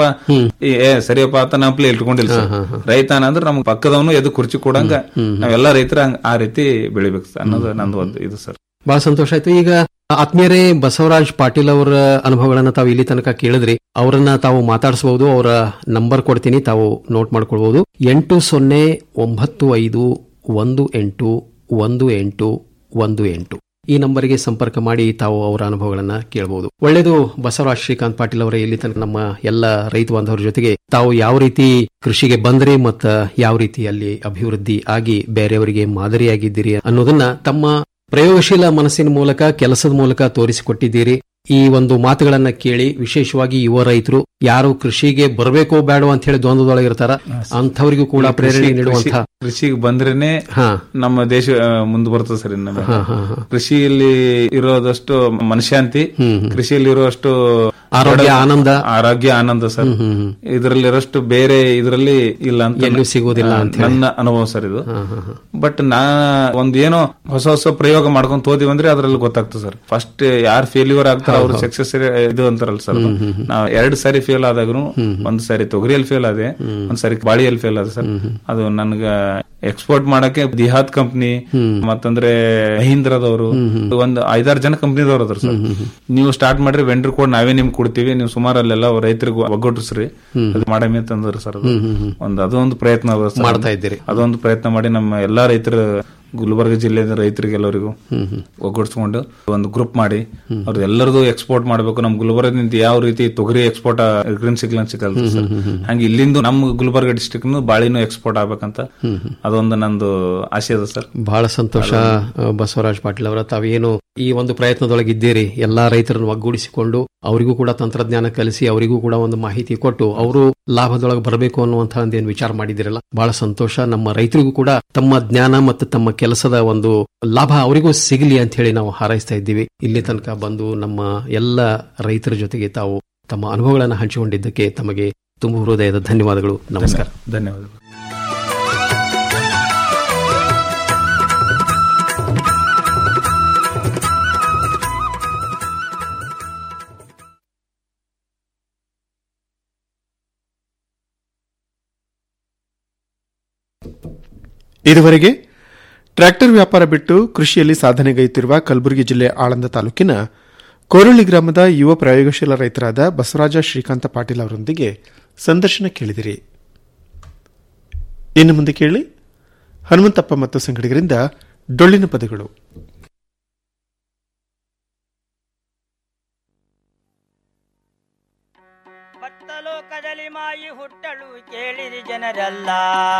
ಏ ಸರಿಯಪ್ಪ ಆತ ನಾಪ್ಲೆ ಇಟ್ಕೊಂಡಿಲ್ಲ ಸರ್ ರೈತಾನ ಅಂದ್ರೆ ನಮ್ಗೆ ಪಕ್ಕದವನು ಎದು ಕುರ್ಚಿ ಕೊಡಂಗ ನಾವೆಲ್ಲ ರೈತರ ಆ ರೀತಿ ಬೆಳಿಬೇಕು ಸರ್ ಅನ್ನೋದು ನಂದು ಒಂದು ಇದು ಸರ್ ಬಹಳ ಸಂತೋಷ ಆಯ್ತು ಈಗ ಆತ್ಮೀಯರೇ ಬಸವರಾಜ್ ಪಾಟೀಲ್ ಅವರ ಅನುಭವಗಳನ್ನ ತಾವು ಇಲ್ಲಿ ತನಕ ಕೇಳಿದ್ರಿ ಅವರನ್ನ ತಾವು ಮಾತಾಡಿಸಬಹುದು ಅವರ ನಂಬರ್ ಕೊಡ್ತೀನಿ ತಾವು ನೋಟ್ ಮಾಡ್ಕೊಳ್ಬಹುದು ಎಂಟು ಸೊನ್ನೆ ಒಂಬತ್ತು ಐದು ಒಂದು ಎಂಟು ಒಂದು ಎಂಟು ಒಂದು ಎಂಟು ಈ ನಂಬರಿಗೆ ಸಂಪರ್ಕ ಮಾಡಿ ತಾವು ಅವರ ಅನುಭವಗಳನ್ನ ಕೇಳಬಹುದು ಒಳ್ಳೆಯದು ಬಸವರಾಜ್ ಶ್ರೀಕಾಂತ್ ಪಾಟೀಲ್ ಅವರ ಇಲ್ಲಿ ತನಕ ನಮ್ಮ ಎಲ್ಲ ರೈತ ಬಾಂಧವರ ಜೊತೆಗೆ ತಾವು ಯಾವ ರೀತಿ ಕೃಷಿಗೆ ಬಂದ್ರಿ ಮತ್ತ ಯಾವ ರೀತಿ ಅಲ್ಲಿ ಅಭಿವೃದ್ಧಿ ಆಗಿ ಬೇರೆಯವರಿಗೆ ಮಾದರಿಯಾಗಿದ್ದೀರಿ ಅನ್ನೋದನ್ನ ತಮ್ಮ ಪ್ರಯೋಗಶೀಲ ಮನಸ್ಸಿನ ಮೂಲಕ ಕೆಲಸದ ಮೂಲಕ ತೋರಿಸಿಕೊಟ್ಟಿದ್ದೀರಿ ಈ ಒಂದು ಮಾತುಗಳನ್ನ ಕೇಳಿ ವಿಶೇಷವಾಗಿ ಯುವ ರೈತರು ಯಾರು ಕೃಷಿಗೆ ಬರಬೇಕೋ ಬೇಡೋ ಅಂತ ಹೇಳಿ ದ್ವಂದ್ವದೊಳಗೆ ಇರ್ತಾರ ಅಂಥವರಿಗೂ ಕೂಡ ಪ್ರೇರಣೆ ನೀಡುವಂತ ಕೃಷಿಗೆ ಬಂದ್ರೇನೆ ನಮ್ಮ ದೇಶ ಮುಂದೆ ಬರ್ತದೆ ಸರ್ ಇನ್ನು ಹಾ, ಹಾ, ಹಾ. ಕೃಷಿಯಲ್ಲಿ ಇರೋದಷ್ಟು ಮನಶಾಂತಿ ಕೃಷಿಯಲ್ಲಿ ಇರುವಷ್ಟು ಆರೋಗ್ಯ, ಆನಂದ. ಆರೋಗ್ಯ ಆನಂದ ಸರ್ ಇದರಲ್ಲಿರೋಷ್ಟು ಬೇರೆ ಇದರಲ್ಲಿ ಇಲ್ಲ ಅಂತ ಎಲ್ಲೂ ಸಿಗೋದಿಲ್ಲ ಅಂತ ಹೇಳಿ. ನನ್ನ ಅನುಭವ ಸರ್ ಇದು ಬಟ್ ನಾ ಒಂದ್ ಏನೋ ಹೊಸ ಹೊಸ ಪ್ರಯೋಗ ಮಾಡ್ಕೊಂತ ಹೋದಿವಿ ಅಂದ್ರೆ ಅದ್ರಲ್ಲಿ ಗೊತ್ತಾಗ್ತದೆ ಸರ್ ಫಸ್ಟ್ ಯಾರು ಫೇಲ್ಯೂರ್ ಆಗ್ತಾರ ಅವ್ರು ಸಕ್ಸಸ್ ಇದು ಅಂತಾರಲ್ಲ ಸರ್ ನಾವ್ ಎರಡ್ ಸಾರಿ ಫೇಲ್ ಆದಾಗ್ರು ಒಂದ್ ಸಾರಿ ತೊಗರಿಯಲ್ಲಿ ಫೇಲ್ ಆದೆ ಒಂದ್ ಸಾರಿ ಬಾಳಿಯಲ್ಲಿ ಫೇಲ್ ಆದ ಸರ್ ಅದು ನನ್ಗ ಎಕ್ಸ್ಪೋರ್ಟ್ ಮಾಡಕ್ಕೆ ದಿಹಾತ್ ಕಂಪ್ನಿ ಮತ್ತಂದ್ರೆ ಮಹೀಂದ್ರದವರು ಒಂದ್ ಐದಾರು ಜನ ಕಂಪ್ನಿದವ್ರು ಅದ್ರ ಸರ್ ನೀವು ಸ್ಟಾರ್ಟ್ ಮಾಡ್ರಿ ವೆಂಡರ್ ಕೋಡ್ ನಾವೇ ನಿಮ್ಗೆ ಕೊಡ್ತೀವಿ ನೀವು ಸುಮಾರು ಅಲ್ಲೆಲ್ಲ ರೈತರಿಗೆ ಒಗ್ಗಟ್ಟಿಸ್ರಿ ಅದು ಮಾಡಮಿ ಅಂತಂದ್ರು ಸರ್ ಅದು ಒಂದ್ ಅದೊಂದು ಪ್ರಯತ್ನ ಅದ ಸರ್. ಮಾಡ್ತಾ ಇದ್ದೀರಿ. ಅದೊಂದು ಪ್ರಯತ್ನ ಮಾಡಿ ನಮ್ಮ ಎಲ್ಲಾ ರೈತರ ಗುಲ್ಬರ್ಗ ಜಿಲ್ಲೆಯ ರೈತರಿಗೆಲ್ಲರಿಗೂ ಒಗ್ಗೂಡಿಸ್ಕೊಂಡು ಒಂದು ಗ್ರೂಪ್ ಮಾಡಿ ಅವ್ರದ್ದು ಎಲ್ಲರದು ಎಕ್ಸ್ಪೋರ್ಟ್ ಮಾಡಬೇಕು ನಮ್ ಗುಲ್ಬರ್ಗದಿಂದ ಯಾವ ರೀತಿ ತೊಗರಿ ಎಕ್ಸ್ಪೋರ್ಟ್ ಗ್ರೀನ್ ಸಿಗ್ಲ ಸಿಗಲ್ಲ ಸರ್ ಹಂಗೆ ಇಲ್ಲಿಂದ ನಮ್ಮ ಗುಲ್ಬರ್ಗ ಡಿಸ್ಟಿಕ್ ಬಾಳಿನೂ ಎಕ್ಸ್ಪೋರ್ಟ್ ಆಗ್ಬೇಕಂತ ಅದೊಂದು ನಂದು ಆಸೆ ಅದ ಸರ್ ಬಹಳ ಸಂತೋಷ ಆ, ಬಸವರಾಜ್ ಪಾಟೀಲ್ ಅವರ ತಾವೇನು ಈ ಒಂದು ಪ್ರಯತ್ನದೊಳಗೆ ಇದ್ದೀರಿ ಎಲ್ಲಾ ರೈತರನ್ನು ಒಗ್ಗೂಡಿಸಿಕೊಂಡು ಅವರಿಗೂ ಕೂಡ ತಂತ್ರಜ್ಞಾನ ಕಲಿಸಿ ಅವರಿಗೂ ಕೂಡ ಒಂದು ಮಾಹಿತಿ ಕೊಟ್ಟು ಅವರು ಲಾಭದೊಳಗೆ ಬರಬೇಕು ಅನ್ನುವಂತಹ ಒಂದೇನು ವಿಚಾರ ಮಾಡಿದಿರಲ್ಲ ಬಹಳ ಸಂತೋಷ ನಮ್ಮ ರೈತರಿಗೂ ಕೂಡ ತಮ್ಮ ಜ್ಞಾನ ಮತ್ತು ತಮ್ಮ ಕೆಲಸದ ಒಂದು ಲಾಭ ಅವರಿಗೂ ಸಿಗಲಿ ಅಂತ ಹೇಳಿ ನಾವು ಹಾರೈಸ್ತಾ ಇದ್ದೀವಿ ಇಲ್ಲಿ ತನಕ ಬಂದು ನಮ್ಮ ಎಲ್ಲ ರೈತರ ಜೊತೆಗೆ ತಾವು ತಮ್ಮ ಅನುಭವಗಳನ್ನು ಹಂಚಿಕೊಂಡಿದ್ದಕ್ಕೆ ತಮಗೆ ತುಂಬ ಹೃದಯದ ಧನ್ಯವಾದಗಳು ನಮಸ್ಕಾರ ಧನ್ಯವಾದಗಳು ಇದುವರೆಗೆ ಟ್ರ್ಯಾಕ್ಟರ್ ವ್ಯಾಪಾರ ಬಿಟ್ಟು ಕೃಷಿಯಲ್ಲಿ ಸಾಧನೆಗೈಯುತ್ತಿರುವ ಕಲಬುರಗಿ ಜಿಲ್ಲೆ ಆಳಂದ ತಾಲೂಕಿನ ಕೋರಳ್ಳಿ ಗ್ರಾಮದ ಯುವ ಪ್ರಯೋಗಶೀಲ ರೈತರಾದ ಬಸವರಾಜ ಶ್ರೀಕಾಂತ ಪಾಟೀಲ್ ಅವರೊಂದಿಗೆ ಸಂದರ್ಶನ ಕೇಳಿದಿರಿ ಇನ್ನು ಮುಂದೆ ಕೇಳಿ ಹನುಮಂತಪ್ಪ ಮತ್ತು ಸಂಗಡಿಗರಿಂದ ಡೊಳ್ಳಿನ ಪದಗಳು ಲೋಕದಲ್ಲಿ ಮಾಯಿ ಹುಟ್ಟಳು ಕೇಳಿರಿ ಜನರೆಲ್ಲ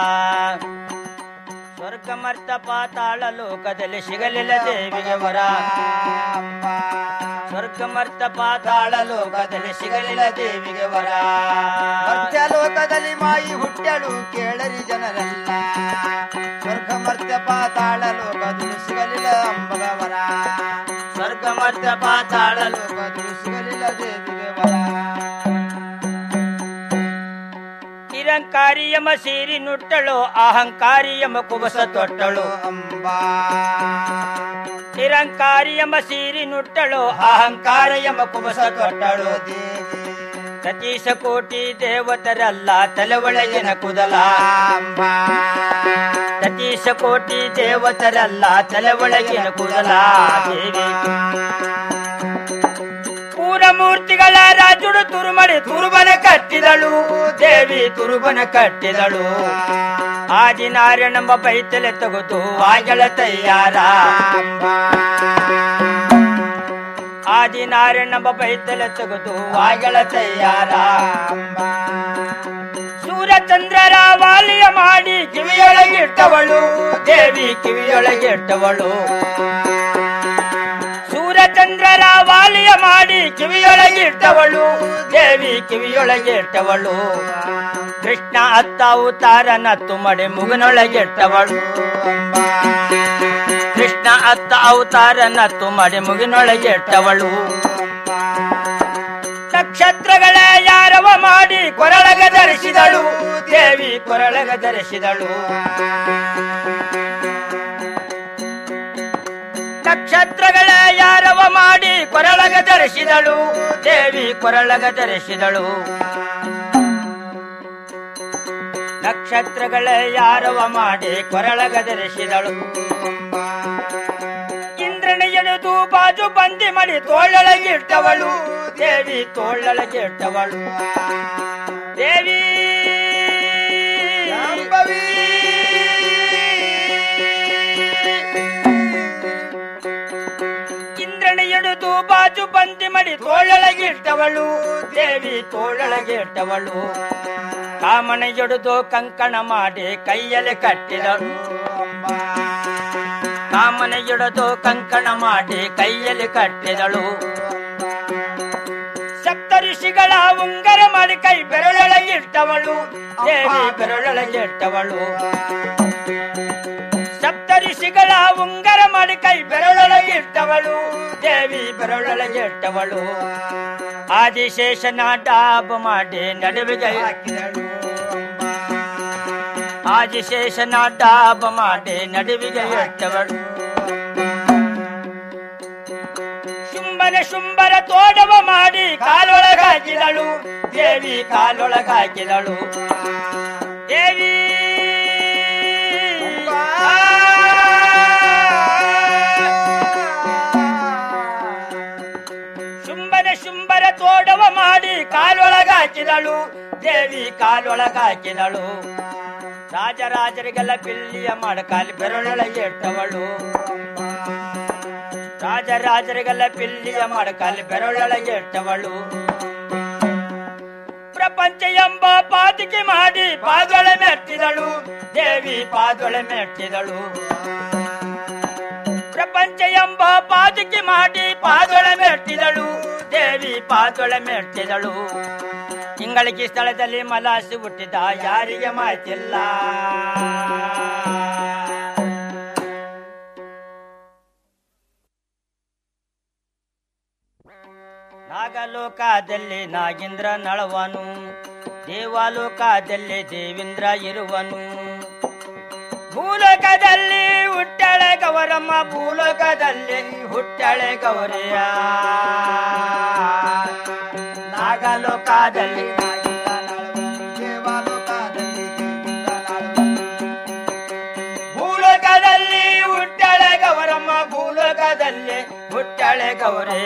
ಸ್ವರ್ಗ ಮರ್ತ ಪಾತಾಳ ಲೋಕದಲ್ಲಿ ಸಿಗಲಿಲ್ಲ ದೇವಿಗೆ ವರ ಸ್ವರ್ಗ ಮರ್ತ ಪಾತಾಳ ಲೋಕದಲ್ಲಿ ಸಿಗಲಿಲ್ಲ ದೇವಿಗೆ ವರ ಮರ್ತ್ಯ ಲೋಕದಲ್ಲಿ ಮಾಯಿ ಹುಟ್ಟಳು ಕೇಳರಿ ಜನರೆಲ್ಲ ಸ್ವರ್ಗ ಮರ್ತ್ಯ ಪಾತಾಳ ಲೋಕದಲ್ಲಿ ಸಿಗಲಿಲ್ಲ ಅಂಬಗವರ ಸ್ವರ್ಗ ಮರ್ತ ಪಾತಾಳ ಲೋಕದಲ್ಲಿ ಸಿಗಲಿಲ್ಲ ದೇವಿಗೆ ವರ ನಿರಂಕಾರಿ ಯಮ ಸೀರಿ ನುಟ್ಟಳು ಅಹಂಕಾರಿ ಯಮ ಕುಬಸ ತೊಟ್ಟಳು ಅಂಬಾ ನಿರಂಕಾರಿ ಯಮ ಸೀರಿ ನುಟ್ಟಳು ಅಹಂಕಾರ ಯಮ ಕುಬಸ ತೊಟ್ಟಳು ಸತೀಶ ಕೋಟಿ ದೇವತರಲ್ಲ ತಲೆ ಒಳಗಿನ ಕುದಲ ಸತೀಶ ಕೋಟಿ ದೇವತರಲ್ಲ ತಲೆ ಒಳಗಿನ ಕುದಲ ದೇವಿ ಮೂರ್ತಿಗಳ ರಾಜುಡು ತುರುಮಡಿ ತುರುಬನ ಕಟ್ಟಿದಳು ದೇವಿ ತುರುಬನ ಕಟ್ಟಿದಳು ಆದಿನಾರಾಯಣಂಬ ಬೈತಲೆ ತೆಗೆದು ಆಗಳ ತಯ್ಯಾರ ಆದಿನಾರಾಯಣಂಬ ಬೈತಲೆ ತೆಗೆದು ಆಗಳ ತಯ್ಯಾರ ಸೂರ್ಯಚಂದ್ರರ ವಾಲಿಯ ಮಾಡಿ ಕಿವಿಯೊಳಗಿಟ್ಟವಳು ದೇವಿ ಕಿವಿಯೊಳಗಿಟ್ಟವಳು ಸೂರ್ಯಚಂದ್ರರ ವಾಲಿಯ ಮಾಡಿ ಕಿವಿಯೊಳಗಿಟ್ಟವಳು ದೇವಿ ಕಿವಿಯೊಳಗಿಟ್ಟವಳು ಕೃಷ್ಣ ಅತ್ತ ಅವತಾರನ ತುಮಡೆ ಮುಗಿನೊಳಗಿಟ್ಟವಳು ಕೃಷ್ಣ ಅತ್ತ ಅವತಾರನ ತುಮಡೆ ಮುಗಿನೊಳಗಿಟ್ಟವಳು ನಕ್ಷತ್ರಗಳ ಯಾರವ ಮಾಡಿ ಕೊರಳಗ ಧರಿಸಿದಳು ದೇವಿ ಕೊರಳಗ ಧರಿಸಿದಳು ನಕ್ಷತ್ರಗಳ ಯಾರವ ಮಾಡಿ ಕೊರಳಗ ಧರಿಸಿದಳು ದೇವಿ ಕೊರಳಗ ಧರಿಸಿದಳು ನಕ್ಷತ್ರಗಳ ಯಾರವ ಮಾಡಿ ಕೊರಳಗ ಧರಿಸಿದಳು ಇಂದ್ರನ ಎಳೆದು ಬಾಜು ಬಂದಿ ಮಾಡಿ ತೋಳೊಳಗಿಟ್ಟವಳು ದೇವಿ ತೋಳೊಳಗಿಟ್ಟವಳು ದೇವಿ ಇಂದ್ರನ ಎಳೆದು ಬಾಜು ಬಂದಿ ಮಾಡಿ ತೋಳೊಳಗಿಟ್ಟವಳು ದೇವಿ ತೋಳೊಳಗಿಟ್ಟವಳು ಕಾಮನ ಎಡುದು ಕಂಕಣ ಮಾಡಿ ಕೈಯಲ್ಲಿ ಕಟ್ಟಿದಳು ಕಾಮನ ಎಡುದು ಕಂಕಣ ಮಾಡಿ ಕೈಯಲ್ಲಿ ಕಟ್ಟಿದಳು ಸಪ್ತ ಋಷಿಗಳ ಉಂಗರ ಮಾಡಿ ಕೈ ಬೆರಳೊಳಗಿಟ್ಟವಳು ದೇವಿ ಬೆರಳೊಳಗಿಟ್ಟವಳು ಸಪ್ತ ಋಷಿಗಳ ಉಂಗರ ಮಾಡಿ ಕೈ ಬೆರಳೊಳಗಿಟ್ಟವಳು ದೇವಿ ಬೆರಳೊಳಗಿಟ್ಟವಳು ಆದಿಶೇಷನ ಡಾಬ ಮಾಡಿ ನಡುವಿಗೆ ಹಾಕಿದಳು ಆದಿಶೇಷನ ಡಾಬ ಮಾಡಿ ನಡುವಿಗೆ ಇಟ್ಟವಳು ಶುಂಭನ ಶುಂಭರ ತೋಡವ ಮಾಡಿ ಕಾಲೊಳಗಾಕಿದಳು ದೇವಿ ಕಾಲೊಳಗಾಕಿದಳು ದೇವಿ ಶುಂಭನ ಶುಂಭರ ತೋಡವ ಮಾಡಿ ಕಾಲೊಳಗಾಕಿದಳು ದೇವಿ ಕಾಲೊಳಗಾಕಿದಳು ರಾಜರಾಜರಿಗೆಲ್ಲ ಬಿಲ್ಲಿಯ ಮಾಡಕಾಲಿ ಬೆರಳೊಳಗೆ ಇಟ್ಟವಳು ರಾಜರಾಜರಿಗೆಲ್ಲ ಬಿಲ್ಲಿಯ ಮಾಡಕಾಲಿ ಬೆರಳೊಳಗೆ ಇಟ್ಟವಳು ಪ್ರಪಂಚ ಎಂಬ ಪಾತಿಕೆ ಮಾಡಿ ಪಾದೊಳೆ ಮೆಟ್ಟಿದಳು ದೇವಿ ಪಾದೊಳೆ ಮೆಟ್ಟಿದಳು ಪ್ರಪಂಚ ಎಂಬ ಪಾದಕ್ಕೆ ಮಾಡಿ ಪಾದೊಳೆ ಮೆಟ್ಟಿದಳು ದೇವಿ ಪಾದೊಳೆ ಮೆಟ್ಟಿದಳು ಇಂಗಳಿಗೆ ಸ್ಥಳದಲ್ಲಿ ಮಲಾಸಿ ಹುಟ್ಟಿದ ಯಾರಿಗೆ ಮಾತಿಲ್ಲ ನಾಗಲೋಕದಲ್ಲಿ ನಾಗೇಂದ್ರ ನಳವನು ದೇವಾಲೋಕದಲ್ಲಿ ದೇವೇಂದ್ರ ಇರುವನು ಭೂಲೋಕದಲ್ಲಿ ಹುಟ್ಟಳೆ ಗೌರಮ್ಮ ಭೂಲೋಕದಲ್ಲಿ ಹುಟ್ಟಳೆ ಗೌರಿಯ ನಾಗಲೋಕದಲ್ಲಿ ಭೂಲೋಕದಲ್ಲಿ ಹುಟ್ಟಳೆ ಗೌರಮ್ಮ ಭೂಲೋಕದಲ್ಲಿ ಹುಟ್ಟಳೆ ಗೌರಿ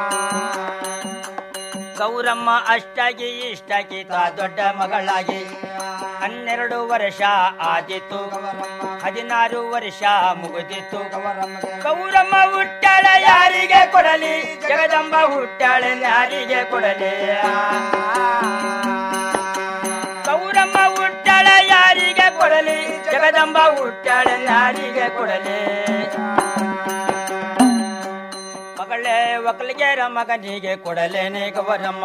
ಗೌರಮ್ಮ ಅಷ್ಟಾಗಿ ಇಷ್ಟಾಗಿ ತಾ ದೊಡ್ಡ ಮಗಳಾಗಿ ಹನ್ನೆರಡು ವರ್ಷ ಆದಿತ್ತು ಹದಿನಾರು ವರ್ಷ ಮುಗಿದಿತ್ತು ಗೌರಮ್ಮ ಹುಟ್ಟಾಳೆ ಯಾರಿಗೆ ಕೊಡಲಿ ಜಗದಂಬ ಹುಟ್ಟಾಳೆ ಯಾರಿಗೆ ಕೊಡಲಿ ಗೌರಮ್ಮ ಹುಟ್ಟಾಳೆ ಯಾರಿಗೆ ಕೊಡಲಿ ಜಗದಂಬ ಹುಟ್ಟಾಳೆ ಯಾರಿಗೆ ಕೊಡಲಿ ಮಗಳೇ ಒಕ್ಕಲಿಗೆರ ಮಗನಿಗೆ ಕೊಡಲೇನೆ ಗೌರಮ್ಮ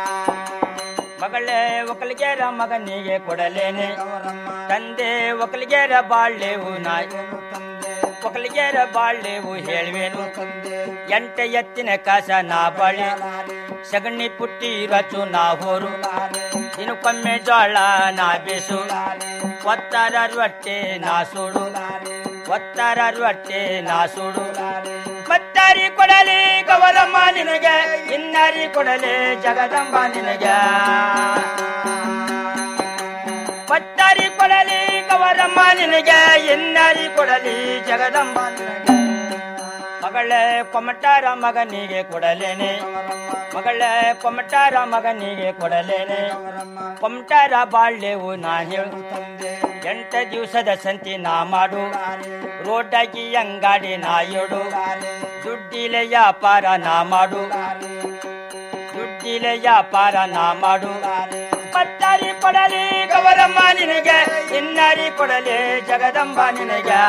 ಮಗಳೇ ಒಕ್ಕಲಿಗೆರ ಮಗನಿಗೆ ಕೊಡಲೇನೆ ತಂದೆ ಒಕ್ಕಲಿಗೆರ ಬಾಳ್ಳೆವು ನಾಯ್ ಒಕ್ಕಲಿಗೆರ ಬಾಳ್ಳೆವು ಹೇಳುವೆನು ಎಂಟ ಎತ್ತಿನ ಕಾಸ ನಾ ಬಾಳೆ ಸಗಣಿ ಪುಟ್ಟಿ ರಚು ನಾ ಹೋರು ದಿನಕ್ಕೊಮ್ಮೆ ಜೋಳ ನಾ ಬೇಸು ಒತ್ತರ ರೊಟ್ಟೆ ನಾ ಸುಡು ಒತ್ತರ ರೊಟ್ಟೆ ನಾ ಸುಡು ಮತ್ತಾರಿ ಕೊಡಲಿ ಗವರಮ್ಮ ನಿನಗೆ ಇನ್ನಾರಿ ಕೊಡಲಿ ಜಗದಂಬ ನಿನಗೆ ಮತ್ತಾರಿ ಕೊಡಲಿ ಗವರಮ್ಮ ನಿನಗೆ ಇನ್ನಾರಿ ಕೊಡಲಿ ಜಗದಂಬ ನಿನಗೆ ಮಗಳೇ ಕೊಮಟಾರ ಮಗನಿಗೆ ಕೊಡಲೇನೆ ಮಗಳೇ ಕೊಮಟಾರ ಮಗನಿಗೆ ಕೊಡಲೇನೆ ಕೊಮಟಾರ ಬಾಳ್ಳೆವು ನಾ ಹೇಳು ಎಂಟ ದಿವಸದ ಸಂತಿ ನಾ ಮಾಡು ರೋಡಾಗಿ ಅಂಗಾಡಿ ನಾ ಇಡು ದುಡ್ಡಿಲೆ ವ್ಯಾಪಾರ ನಾ ಮಾಡು ದುಡ್ಡಿಲೆ ವ್ಯಾಪಾರ ನಾ ಮಾಡು ಪತ್ತಾರಿ ಕೊಡಲಿ ಗವರಮ್ಮ ನಿನಗೆ ಇನ್ನಾರಿ ಕೊಡಲಿ ಜಗದಂಬ ನಿನಗೆ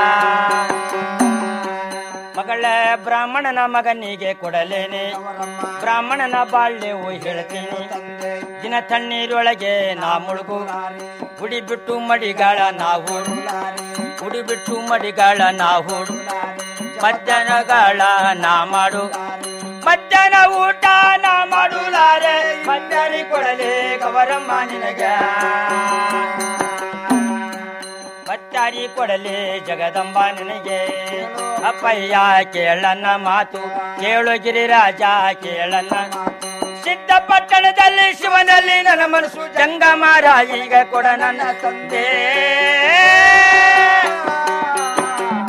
ಮಗಳ ಬ್ರಾಹ್ಮಣನ ಮಗನಿಗೆ ಕೊಡಲೇನೆ ಬ್ರಾಹ್ಮಣನ ಬಾಳ್ಯವು ಹೇಳ್ತೀನಿ ದಿನ ತಣ್ಣೀರೊಳಗೆ ನಾ ಮುಳುಗು ಉಡಿ ಬಿಟ್ಟು ಮಡಿಗಾಳ ನಾ ಹೂಡು ಉಡಿ ಬಿಟ್ಟು ಮಡಿಗಾಳ ನಾ ಹೂಡು ಮಧ್ಯಾಹ್ನಗಾಳ ನಾ ಮಾಡು ಮಧ್ಯಾಹ್ನ ಊಟ ನಾ ಮಾಡುಲಾರೆ ಮಧ್ಯಾಹ್ನ ಕೊಡಲೇ ಗವರಮ್ಮ ನಿನಗೆ ಮತ್ತಾರಿ ಕೊಡಲಿ ಜಗದಂಬ ನಿನಗೆ ಅಪ್ಪಯ್ಯ ಕೇಳನ್ನ ಮಾತು ಕೇಳು ಗಿರಿರಾಜ ಕೇಳನ್ನ ಸಿದ್ಧಪಟ್ಟಣದಲ್ಲಿ ಶಿವನಲ್ಲಿ ನನ್ನ ಮನಸ್ಸು ಜಂಗಮಾರ ಈಗ ಕೊಡ ನನ್ನ ತಂದೆ